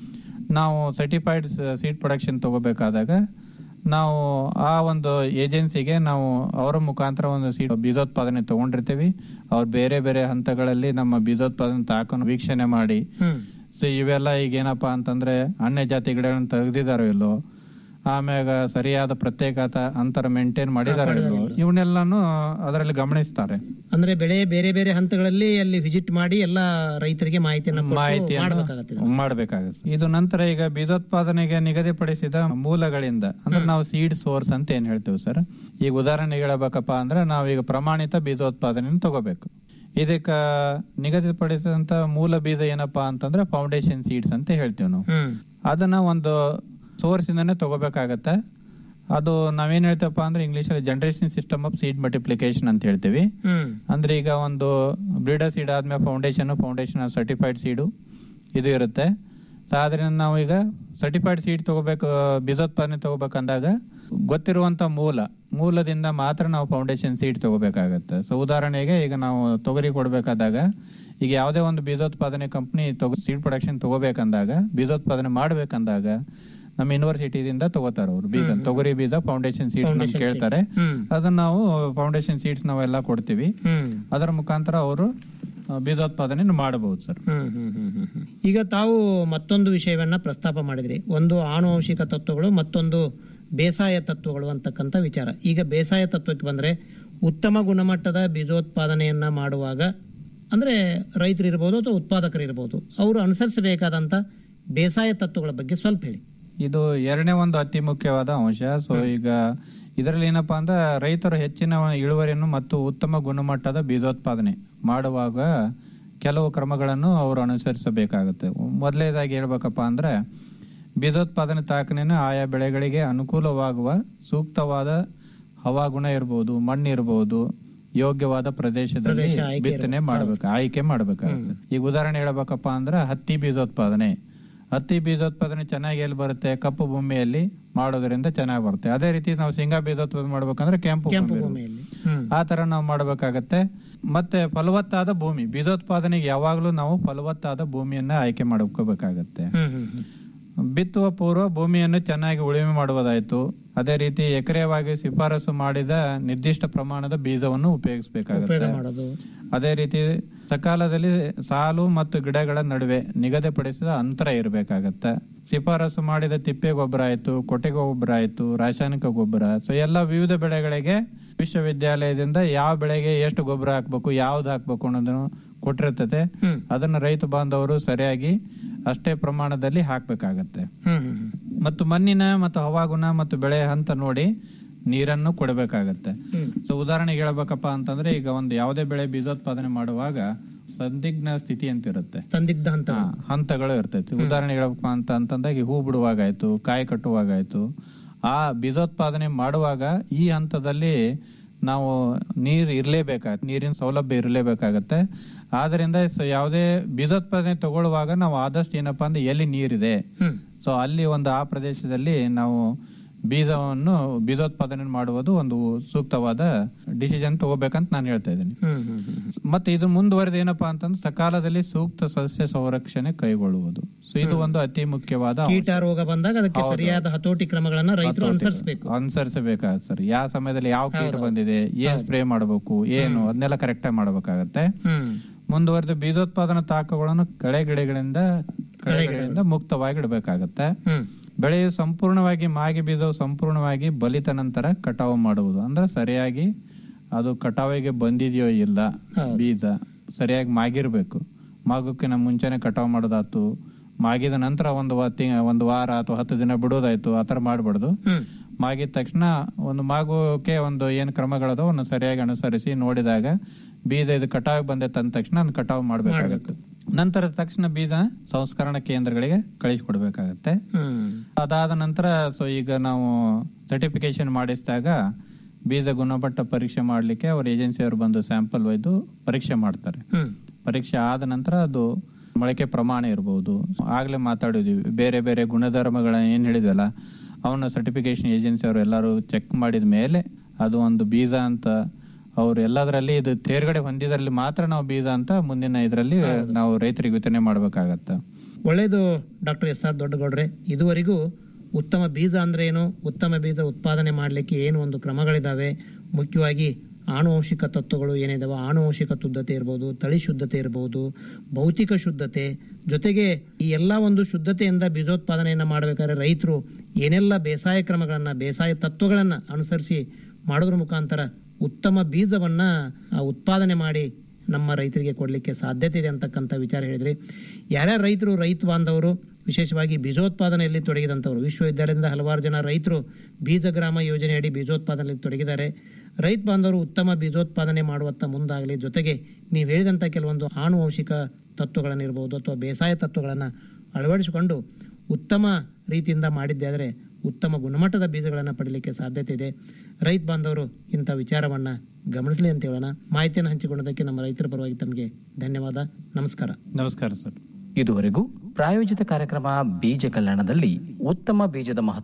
ನಾವು ಸರ್ಟಿಫೈಡ್ ಸೀಡ್ ಪ್ರೊಡಕ್ಷನ್ ತಗೋಬೇಕಾದಾಗ ನಾವು ಆ ಒಂದು ಏಜೆನ್ಸಿಗೆ ನಾವು ಅವರ ಮುಖಾಂತರ ಒಂದು ಸೀಡ್ ಬೀಜೋತ್ಪಾದನೆ ತಗೊಂಡಿರ್ತೀವಿ ಅವ್ರು ಬೇರೆ ಬೇರೆ ಹಂತಗಳಲ್ಲಿ ನಮ್ಮ ಬೀಜೋತ್ಪಾದನೆ ತಾಕನ್ನು ವೀಕ್ಷಣೆ ಮಾಡಿ ಸೊ ಇವೆಲ್ಲ ಈಗ ಏನಪ್ಪಾ ಅಂತಂದ್ರೆ ಅನ್ಯ ಜಾತಿ ಗಿಡಗಳನ್ನ ತೆಗೆದಿದಾರೋ ಇಲ್ಲೋ ಆಮ್ಯಾಗ ಸರಿಯಾದ ಪ್ರತ್ಯೇಕತ ಅಂತರ ಮೇಂಟೈನ್ ಮಾಡಿದಾರೋ ಇಲ್ಲೋ ಇವನ್ನೆಲ್ಲಾನು ಅದರಲ್ಲಿ ಗಮನಿಸ್ತಾರೆ ಅಂದ್ರೆ ಬೆಳೆ ಬೇರೆ ಬೇರೆ ಹಂತಗಳಲ್ಲಿ ಅಲ್ಲಿ ವಿಸಿಟ್ ಮಾಡಿ ಎಲ್ಲ ರೈತರಿಗೆ ಮಾಹಿತಿಯನ್ನ ಕೊಟ್ಟು ಮಾಹಿತಿಯನ್ನು ಮಾಡ್ಬೇಕಾಗತ್ತೆ ಮಾಡಬೇಕಾಗುತ್ತೆ ಇದು ನಂತರ ಈಗ ಬೀಜೋತ್ಪಾದನೆಗೆ ನಿಗದಿಪಡಿಸಿದ ಮೂಲಗಳಿಂದ ಅಂದ್ರೆ ನಾವು ಸೀಡ್ ಸೋರ್ಸ್ ಅಂತ ಏನ್ ಹೇಳ್ತೇವೆ ಸರ್ ಈಗ ಉದಾಹರಣೆಗೆ ಹೇಳಬೇಕಪ್ಪ ಅಂದ್ರೆ ನಾವೀಗ ಪ್ರಮಾಣಿತ ಬೀಜೋತ್ಪಾದನೆ ತಗೋಬೇಕು ಇದಕ್ಕ ನಿಗದಿಪಡಿಸಿದಂತ ಮೂಲ ಬೀಜ ಏನಪ್ಪಾ ಅಂತಂದ್ರೆ ಫೌಂಡೇಶನ್ ಸೀಡ್ಸ್ ಅಂತ ಹೇಳ್ತೇವೆ ನಾವು ಅದನ್ನ ಒಂದು ಸೋರ್ಸ್ ಇಂದಾನೆ ತಗೋಬೇಕಾಗತ್ತೆ ಅದು ನಾವೇನ್ ಹೇಳ್ತೇವಪ್ಪ ಅಂದ್ರೆ ಇಂಗ್ಲಿಷ್ ಅಲ್ಲಿ generation system of seed multiplication ಅಂತ ಹೇಳ್ತೀವಿ ಅಂದ್ರೆ ಈಗ ಒಂದು ಬ್ರೀಡರ್ ಸೀಡ್ ಆದ್ಮೇಲೆ ಫೌಂಡೇಶನ್ ಫೌಂಡೇಶನ್ ಸರ್ಟಿಫೈಡ್ ಸೀಡು ಇದು ಇರುತ್ತೆ ಸೊ ಆದ್ರಿಂದ ನಾವು ಈಗ ಸರ್ಟಿಫೈಡ್ ಸೀಡ್ ತಗೋಬೇಕು ಬೀಜೋತ್ಪಾದನೆ ತಗೋಬೇಕಂದಾಗ ಗೊತ್ತಿರುವಂತ ಮೂಲ ಮೂಲದಿಂದ ಮಾತ್ರ ನಾವು ಫೌಂಡೇಶನ್ ಸೀಡ್ ತಗೋಬೇಕಾಗತ್ತೆ ಸೊ ಉದಾಹರಣೆಗೆ ಈಗ ನಾವು ತೊಗರಿ ಕೊಡ್ಬೇಕಾದಾಗ ಈಗ ಯಾವುದೇ ಒಂದು ಬೀಜೋತ್ಪಾದನೆ ಕಂಪ್ನಿ ತಗೋ ಸೀಡ್ ಪ್ರೊಡಕ್ಷನ್ ತಗೋಬೇಕಂದಾಗ ಬೀಜೋತ್ಪಾದನೆ ಮಾಡ್ಬೇಕಂದಾಗ ನಮ್ಮ ಯೂನಿವರ್ಸಿಟಿದಿಂದ ತಗೋತಾರ ಅವರು ಬೀಜ ತೊಗರಿ ಬೀಜ ಫೌಂಡೇಶನ್ ಸೀಡ್ಸ್ Foundation ಕೇಳ್ತಾರೆ seeds. ಹ್ಮ್. ಅದನ್ನ ನಾವು ಫೌಂಡೇಶನ್ ಸೀಡ್ಸ್ ನಾವೆಲ್ಲ ಕೊಡ್ತೀವಿ ಅದರ ಮುಖಾಂತರ ಅವರು ಬೀಜೋತ್ಪಾದನೆ ಮಾಡಬಹುದು ಸರ್ ಹ್ಮ್, ಹ್ಮ್, ಹ್ಮ್, ಹ್ಮ್, ಹ್ಮ್. ಈಗ ತಾವು ಮತ್ತೊಂದು ವಿಷಯವನ್ನ ಪ್ರಸ್ತಾಪ ಮಾಡಿದ್ರಿ ಒಂದು ಆನುವಂಶಿಕ ತತ್ವಗಳು ಮತ್ತೊಂದು ಬೇಸಾಯ ತತ್ವಗಳು ಅಂತಕ್ಕಂಥ ವಿಚಾರ ಈಗ ಬೇಸಾಯ ತತ್ವಕ್ಕೆ ಬಂದ್ರೆ ಉತ್ತಮ ಗುಣಮಟ್ಟದ ಬೀಜೋತ್ಪಾದನೆಯನ್ನ ಮಾಡುವಾಗ ಅಂದ್ರೆ ರೈತರು ಇರ್ಬೋದು ಅಥವಾ ಉತ್ಪಾದಕರು ಇರ್ಬೋದು ಅವರು ಅನುಸರಿಸಬೇಕಾದಂತ ಬೇಸಾಯ ತತ್ವಗಳ ಬಗ್ಗೆ ಸ್ವಲ್ಪ ಹೇಳಿ ಇದು ಎರಡನೇ ಒಂದು ಅತಿ ಮುಖ್ಯವಾದ ಅಂಶ ಸೊ ಈಗ ಇದರಲ್ಲಿ ಏನಪ್ಪಾ ಅಂದ್ರೆ ರೈತರು ಹೆಚ್ಚಿನ ಇಳುವರಿಯನ್ನು ಮತ್ತು ಉತ್ತಮ ಗುಣಮಟ್ಟದ ಬೀಜೋತ್ಪಾದನೆ ಮಾಡುವಾಗ ಕೆಲವು ಕ್ರಮಗಳನ್ನು ಅವರು ಅನುಸರಿಸಬೇಕಾಗುತ್ತೆ ಮೊದಲನೇದಾಗಿ ಹೇಳ್ಬೇಕಪ್ಪ ಅಂದ್ರೆ ಬೀಜೋತ್ಪಾದನೆ ತಾಕನೆಯನ್ನು ಆಯಾ ಬೆಳೆಗಳಿಗೆ ಅನುಕೂಲವಾಗುವ ಸೂಕ್ತವಾದ ಹವಾಗುಣ ಇರ್ಬೋದು ಮಣ್ಣು ಇರ್ಬೋದು ಯೋಗ್ಯವಾದ ಪ್ರದೇಶದಲ್ಲಿ ಪ್ರದೇಶ ಆಯ್ಕೆ ಬಿತ್ತನೆ ಮಾಡ್ಬೇಕು ಆಯ್ಕೆ ಮಾಡ್ಬೇಕಾಗುತ್ತೆ ಈಗ ಉದಾಹರಣೆ ಹೇಳ್ಬೇಕಪ್ಪ ಅಂದ್ರೆ ಹತ್ತಿ ಬೀಜೋತ್ಪಾದನೆ ಹತ್ತಿ ಬೀಜೋತ್ಪಾದನೆ ಚೆನ್ನಾಗಿ ಎಲ್ಲಿ ಬರುತ್ತೆ ಕಪ್ಪು ಭೂಮಿಯಲ್ಲಿ ಮಾಡೋದ್ರಿಂದ ಚೆನ್ನಾಗಿ ಬರುತ್ತೆ ಅದೇ ರೀತಿ ನಾವು ಶೇಂಗಾ ಬೀಜೋತ್ಪಾದನೆ ಮಾಡ್ಬೇಕಂದ್ರೆ ಕೆಂಪು ಕೆಂಪು ಭೂಮಿ ಭೂಮಿಯಲ್ಲಿ ಇರ್ಬೇಕು. ಆ ತರ ನಾವು ಮಾಡ್ಬೇಕಾಗತ್ತೆ ಮತ್ತೆ ಫಲವತ್ತಾದ ಭೂಮಿ ಬೀಜೋತ್ಪಾದನೆಗೆ ಯಾವಾಗ್ಲೂ ನಾವು ಫಲವತ್ತಾದ ಭೂಮಿಯನ್ನ ಆಯ್ಕೆ ಮಾಡ್ಕೋಬೇಕಾಗತ್ತೆ ಹ್ಮ್ ಹ್ಮ್ ಹ್ಮ್ ಬಿತ್ತುವ ಪೂರ್ವ ಭೂಮಿಯನ್ನು ಚೆನ್ನಾಗಿ ಉಳುಮೆ ಮಾಡುವುದಾಯ್ತು ಅದೇ ರೀತಿ ಎಕರೆವಾಗಿ ಶಿಫಾರಸು ಮಾಡಿದ ನಿರ್ದಿಷ್ಟ ಪ್ರಮಾಣದ ಬೀಜವನ್ನು ಉಪಯೋಗ ಉಪಯೋಗಿಸಬೇಕಾಗುತ್ತೆ ಮಾಡೋದು ಅದೇ ರೀತಿ ಸಕಾಲದಲ್ಲಿ ಸಾಲು ಮತ್ತು ಗಿಡಗಳ ನಡುವೆ ನಿಗದಿಪಡಿಸಿದ ಅಂತರ ಇರಬೇಕಾಗತ್ತೆ ಶಿಫಾರಸು ಮಾಡಿದ ತಿಪ್ಪೆ ಗೊಬ್ಬರ ಆಯ್ತು ಕೊಟ್ಟಿಗೆ ಗೊಬ್ಬರ ಆಯ್ತು ರಾಸಾಯನಿಕ ಗೊಬ್ಬರ ಸೊ ಎಲ್ಲ ವಿವಿಧ ಬೆಳೆಗಳಿಗೆ ವಿಶ್ವವಿದ್ಯಾಲಯದಿಂದ ಯಾವ ಬೆಳೆಗೆ ಎಷ್ಟು ಗೊಬ್ಬರ ಹಾಕ್ಬೇಕು ಯಾವ್ದು ಹಾಕ್ಬೇಕು ಅನ್ನೋದನ್ನು ಕೊಟ್ಟಿರ್ತದೆ ಅದನ್ನ ರೈತ ಬಾಂಧವರು ಸರಿಯಾಗಿ ಅಷ್ಟೇ ಪ್ರಮಾಣದಲ್ಲಿ ಹಾಕ್ಬೇಕಾಗತ್ತೆ ಹ್ಮ್ ಹ್ಮ್ ಹ್ಮ್ ಮತ್ತು ಮಣ್ಣಿನ ಮತ್ತು ಹವಾಗುಣ ಮತ್ತು ಬೆಳೆ ಹಂತ ನೋಡಿ ನೀರನ್ನು ಕೊಡಬೇಕಾಗತ್ತೆ ಹ್ಮ್. ಸೊ ಉದಾಹರಣೆಗೆ ಹೇಳ್ಬೇಕಪ್ಪ ಅಂತಂದ್ರೆ ಈಗ ಒಂದು ಯಾವುದೇ ಬೆಳೆ ಬೀಜೋತ್ಪಾದನೆ ಮಾಡುವಾಗ ಸಂದಿಗ್ಧ ಸ್ಥಿತಿ ಅಂತ ಇರುತ್ತೆ ಸಂದಿಗ್ಧ ಹಂತ ಹಾ, ಹಂತಗಳು ಇರ್ತೈತಿ ಉದಾಹರಣೆ ಹೇಳ್ಬೇಕಪ್ಪ ಅಂತ ಅಂತಂದಾಗ ಈ ಹೂ ಬಿಡುವಾಗಾಯ್ತು ಕಾಯಿ ಕಟ್ಟುವಾಗಾಯ್ತು ಆ ಬೀಜೋತ್ಪಾದನೆ ಮಾಡುವಾಗ ಈ ಹಂತದಲ್ಲಿ ನಾವು ನೀರು ಇರಲೇಬೇಕಾಗತ್ತೆ ನೀರಿನ ಸೌಲಭ್ಯ ಇರಲೇಬೇಕಾಗತ್ತೆ ಆದ್ರಿಂದ ಸ- ಯಾವುದೇ ಬೀಜೋತ್ಪಾದನೆ ತಗೊಳ್ಳುವಾಗ ನಾವು ಆದಷ್ಟು ಏನಪ್ಪಾ ಅಂದ್ರೆ ಎಲ್ಲಿ ನೀರಿದೆ ಹ್ಮ್. ಸೊ ಅಲ್ಲಿ ಒಂದು ಆ ಪ್ರದೇಶದಲ್ಲಿ ನಾವು ಬೀಜವನ್ನು ಬೀಜೋತ್ಪಾದನೆ ಮಾಡುವುದು ಒಂದು ಸೂಕ್ತವಾದ ಡಿಸಿಷನ್ ತಗೋಬೇಕಂತ ನಾನು ಹೇಳ್ತಾ ಇದ್ದೀನಿ ಹ್ಮ್ ಹ್ಮ್ ಹ್ಮ್ ಮತ್ತೆ ಇದು ಮುಂದುವರೆದ ಏನಪ್ಪಾ ಅಂತಂದ್ರೆ ಸಕಾಲದಲ್ಲಿ ಸೂಕ್ತ ಸಸ್ಯ ಸಂರಕ್ಷಣೆ ಕೈಗೊಳ್ಳುವುದು ಸೊ ಇದು ಒಂದು ಅತಿ ಮುಖ್ಯವಾದ ಅಂಶ. ಕೀಟ ರೋಗ ಬಂದಾಗ ಅದಕ್ಕೆ ಹೌದು. ಸರಿಯಾದ ಹತೋಟಿ ಕ್ರಮಗಳನ್ನ ರೈತರು ಹತೋಟಿ. ಅನುಸರಿಸಬೇಕು ಅನುಸರಿಸಬೇಕಾಗತ್ತೆ ಸರ್ ಯಾವ ಸಮಯದಲ್ಲಿ ಯಾವ ಕೀಟ ಹೌದು. ಬಂದಿದೆ ಏನ್ ಸ್ಪ್ರೇ ಮಾಡಬೇಕು ಏನು ಅದನ್ನೆಲ್ಲ ಕರೆಕ್ಟ್ ಆಗಿ ಮಾಡ್ಬೇಕಾಗತ್ತೆ ಹ್ಮ್ ಮುಂದುವರೆದ ಬೀಜೋತ್ಪಾದನಾ ತಾಕಗಳನ್ನು ಕಳೆ ಗಿಡಗಳಿಂದ ಕಳೆಗಳಿಂದ ಮುಕ್ತವಾಗಿ ಇಡಬೇಕಾಗತ್ತೆ ಹ್ಮ್ ಬೆಳೆಯು ಸಂಪೂರ್ಣವಾಗಿ ಮಾಗಿ ಬೀಜವು ಸಂಪೂರ್ಣವಾಗಿ ಬಲಿತ ನಂತರ ಕಟಾವು ಮಾಡುವುದು ಅಂದ್ರೆ ಸರಿಯಾಗಿ ಅದು ಕಟಾವಿಗೆ ಬಂದಿದೆಯೋ ಇಲ್ಲ ಬೀಜ ಸರಿಯಾಗಿ ಮಾಗಿರ್ಬೇಕು ಮಾಗೋಕ್ಕಿಂತ ಮುಂಚೆನೆ ಕಟಾವು ಮಾಡೋದಾತು ಮಾಗಿದ ನಂತರ ಒಂದು ವಾ- ತಿಂಗ್- ಒಂದು ವಾರ ಅಥವಾ ಹತ್ತು ದಿನ ಬಿಡೋದಾಯ್ತು ಆತರ ಮಾಡ್ಬಾರ್ದು ಮಾಗಿದ ತಕ್ಷಣ ಒಂದು ಮಾಗೋಕೆ ಒಂದು ಏನ್ ಕ್ರಮಗಳದೋ ಒಂದು ಸರಿಯಾಗಿ ಅನುಸರಿಸಿ ನೋಡಿದಾಗ ಬೀಜ ಇದು ಕಟಾವ್ ಬಂದೈತೆ ಅಂದ ತಕ್ಷಣ ಅದನ್ನ ಕಟಾವ್ ಮಾಡ್ಬೇಕಾಗತ್ತೆ ನಂತರ ತಕ್ಷಣ ಬೀಜ ಸಂಸ್ಕರಣಾ ಕೇಂದ್ರಗಳಿಗೆ ಕಳಿಸ್ಕೊಡ್ಬೇಕಾಗತ್ತೆ ಹ್ಮ್ ಅದಾದ ನಂತರ ಸೊ ಈಗ ನಾವು ಸರ್ಟಿಫಿಕೇಶನ್ ಮಾಡಿಸಿದಾಗ ಬೀಜ ಗುಣಮಟ್ಟ ಪರೀಕ್ಷೆ ಮಾಡಲಿಕ್ಕೆ ಅವ್ರ ಏಜೆನ್ಸಿಯವರು ಬಂದು ಸ್ಯಾಂಪಲ್ ಒಯ್ದು ಪರೀಕ್ಷೆ ಮಾಡ್ತಾರೆ ಹ್ಮ್ ಪರೀಕ್ಷೆ ಆದ ನಂತರ ಅದು ಮೊಳಕೆ ಪ್ರಮಾಣ ಇರಬಹುದು ಆಗ್ಲೇ ಮಾತಾಡಿದ್ವಿ ಬೇರೆ ಬೇರೆ ಗುಣಧರ್ಮಗಳನ್ನ ಏನ್ ಹೇಳಿದ್ವಲ್ಲ ಅವನ ಸರ್ಟಿಫಿಕೇಶನ್ ಏಜೆನ್ಸಿ ಅವರು ಎಲ್ಲರೂ ಚೆಕ್ ಮಾಡಿದ ಮೇಲೆ ಅದು ಒಂದು ಬೀಜ ಅಂತ ಅವ್ರು ಎಲ್ಲದರಲ್ಲಿ ಇದು ತೇರ್ಗಡೆ ಹೊಂದಿದ್ರಲ್ಲಿ ಮಾತ್ರ ನಾವು ಬೀಜ ಅಂತ ಮುಂದಿನ ಇದರಲ್ಲಿ ನಾವು ರೈತರಿಗೆ ವಿತರಣೆ ಮಾಡ್ಬೇಕಾಗತ್ತ ಒಳ್ಳೆಯದು ಡಾಕ್ಟರ್ ಎಸ್ ಆರ್ ದೊಡ್ಡಗೌಡ್ರೆ ಇದುವರೆಗೂ ಉತ್ತಮ ಬೀಜ ಅಂದ್ರೆ ಏನು ಉತ್ತಮ ಬೀಜ ಉತ್ಪಾದನೆ ಮಾಡಲಿಕ್ಕೆ ಏನು ಒಂದು ಕ್ರಮಗಳಿದಾವೆ ಮುಖ್ಯವಾಗಿ ಆನುವಂಶಿಕ ತತ್ವಗಳು ಏನಿದಾವೆ ಆನುವಂಶಿಕ ಶುದ್ಧತೆ ಇರ್ಬೋದು ತಳಿ ಶುದ್ಧತೆ ಇರ್ಬೋದು ಭೌತಿಕ ಶುದ್ಧತೆ ಜೊತೆಗೆ ಈ ಎಲ್ಲ ಒಂದು ಶುದ್ಧತೆಯಿಂದ ಬೀಜೋತ್ಪಾದನೆಯನ್ನು ಮಾಡಬೇಕಾದ್ರೆ ರೈತರು ಏನೆಲ್ಲ ಬೇಸಾಯ ಕ್ರಮಗಳನ್ನ ಬೇಸಾಯ ತತ್ವಗಳನ್ನ ಅನುಸರಿಸಿ ಮಾಡೋದ್ರ ಮುಖಾಂತರ ಉತ್ತಮ ಬೀಜವನ್ನ ಆ, ಉತ್ಪಾದನೆ ಮಾಡಿ ನಮ್ಮ ರೈತರಿಗೆ ಕೊಡಲಿಕ್ಕೆ ಸಾಧ್ಯತೆ ಇದೆ ಅಂತಕ್ಕಂಥ ವಿಚಾರ ಹೇಳಿದ್ರಿ ಯಾರ್ಯಾರು ರೈತರು ರೈತ ಬಾಂಧವರು ವಿಶೇಷವಾಗಿ ಬೀಜೋತ್ಪಾದನೆಯಲ್ಲಿ ತೊಡಗಿದಂಥವರು ವಿಶ್ವವಿದ್ಯಾಲಯದಿಂದ ಹಲವಾರು ಜನ ರೈತರು ಬೀಜ ಗ್ರಾಮ ಯೋಜನೆಯಡಿ ಬೀಜೋತ್ಪಾದನೆಯಲ್ಲಿ ತೊಡಗಿದ್ದಾರೆ ರೈತ ಬಾಂಧವರು ಉತ್ತಮ ಬೀಜೋತ್ಪಾದನೆ ಮಾಡುವತ್ತ ಮುಂದಾಗಲಿ ಜೊತೆಗೆ ನೀವು ಹೇಳಿದಂಥ ಕೆಲವೊಂದು ಆನುವಂಶಿಕ ತತ್ವಗಳನ್ನಿರ್ಬೋದು ಅಥವಾ ಬೇಸಾಯ ತತ್ವಗಳನ್ನು ಅಳವಡಿಸಿಕೊಂಡು ಉತ್ತಮ ರೀತಿಯಿಂದ ಮಾಡಿದ್ದೆ ಆದರೆ ಉತ್ತಮ ಗುಣಮಟ್ಟದ ಬೀಜಗಳನ್ನು ಪಡೀಲಿಕ್ಕೆ ಸಾಧ್ಯತೆ ಇದೆ ರೈತ ಬಾಂಧವರು ಇಂಥ ವಿಚಾರವನ್ನ ಗಮನಿಸಲಿ ಅಂತ ಹೇಳೋಣ ಮಾಹಿತಿಯನ್ನು ಹಂಚಿಕೊಂಡದಕ್ಕೆ ನಮ್ಮ ರೈತರ ಪರವಾಗಿ ತಮಗೆ ಧನ್ಯವಾದ ನಮಸ್ಕಾರ ನಮಸ್ಕಾರ ಸರ್ ಇದುವರೆಗೂ ಪ್ರಾಯೋಜಿತ ಕಾರ್ಯಕ್ರಮ ಬೀಜ ಕಲ್ಯಾಣದಲ್ಲಿ ಉತ್ತಮ ಬೀಜದ ಮಹತ್ವ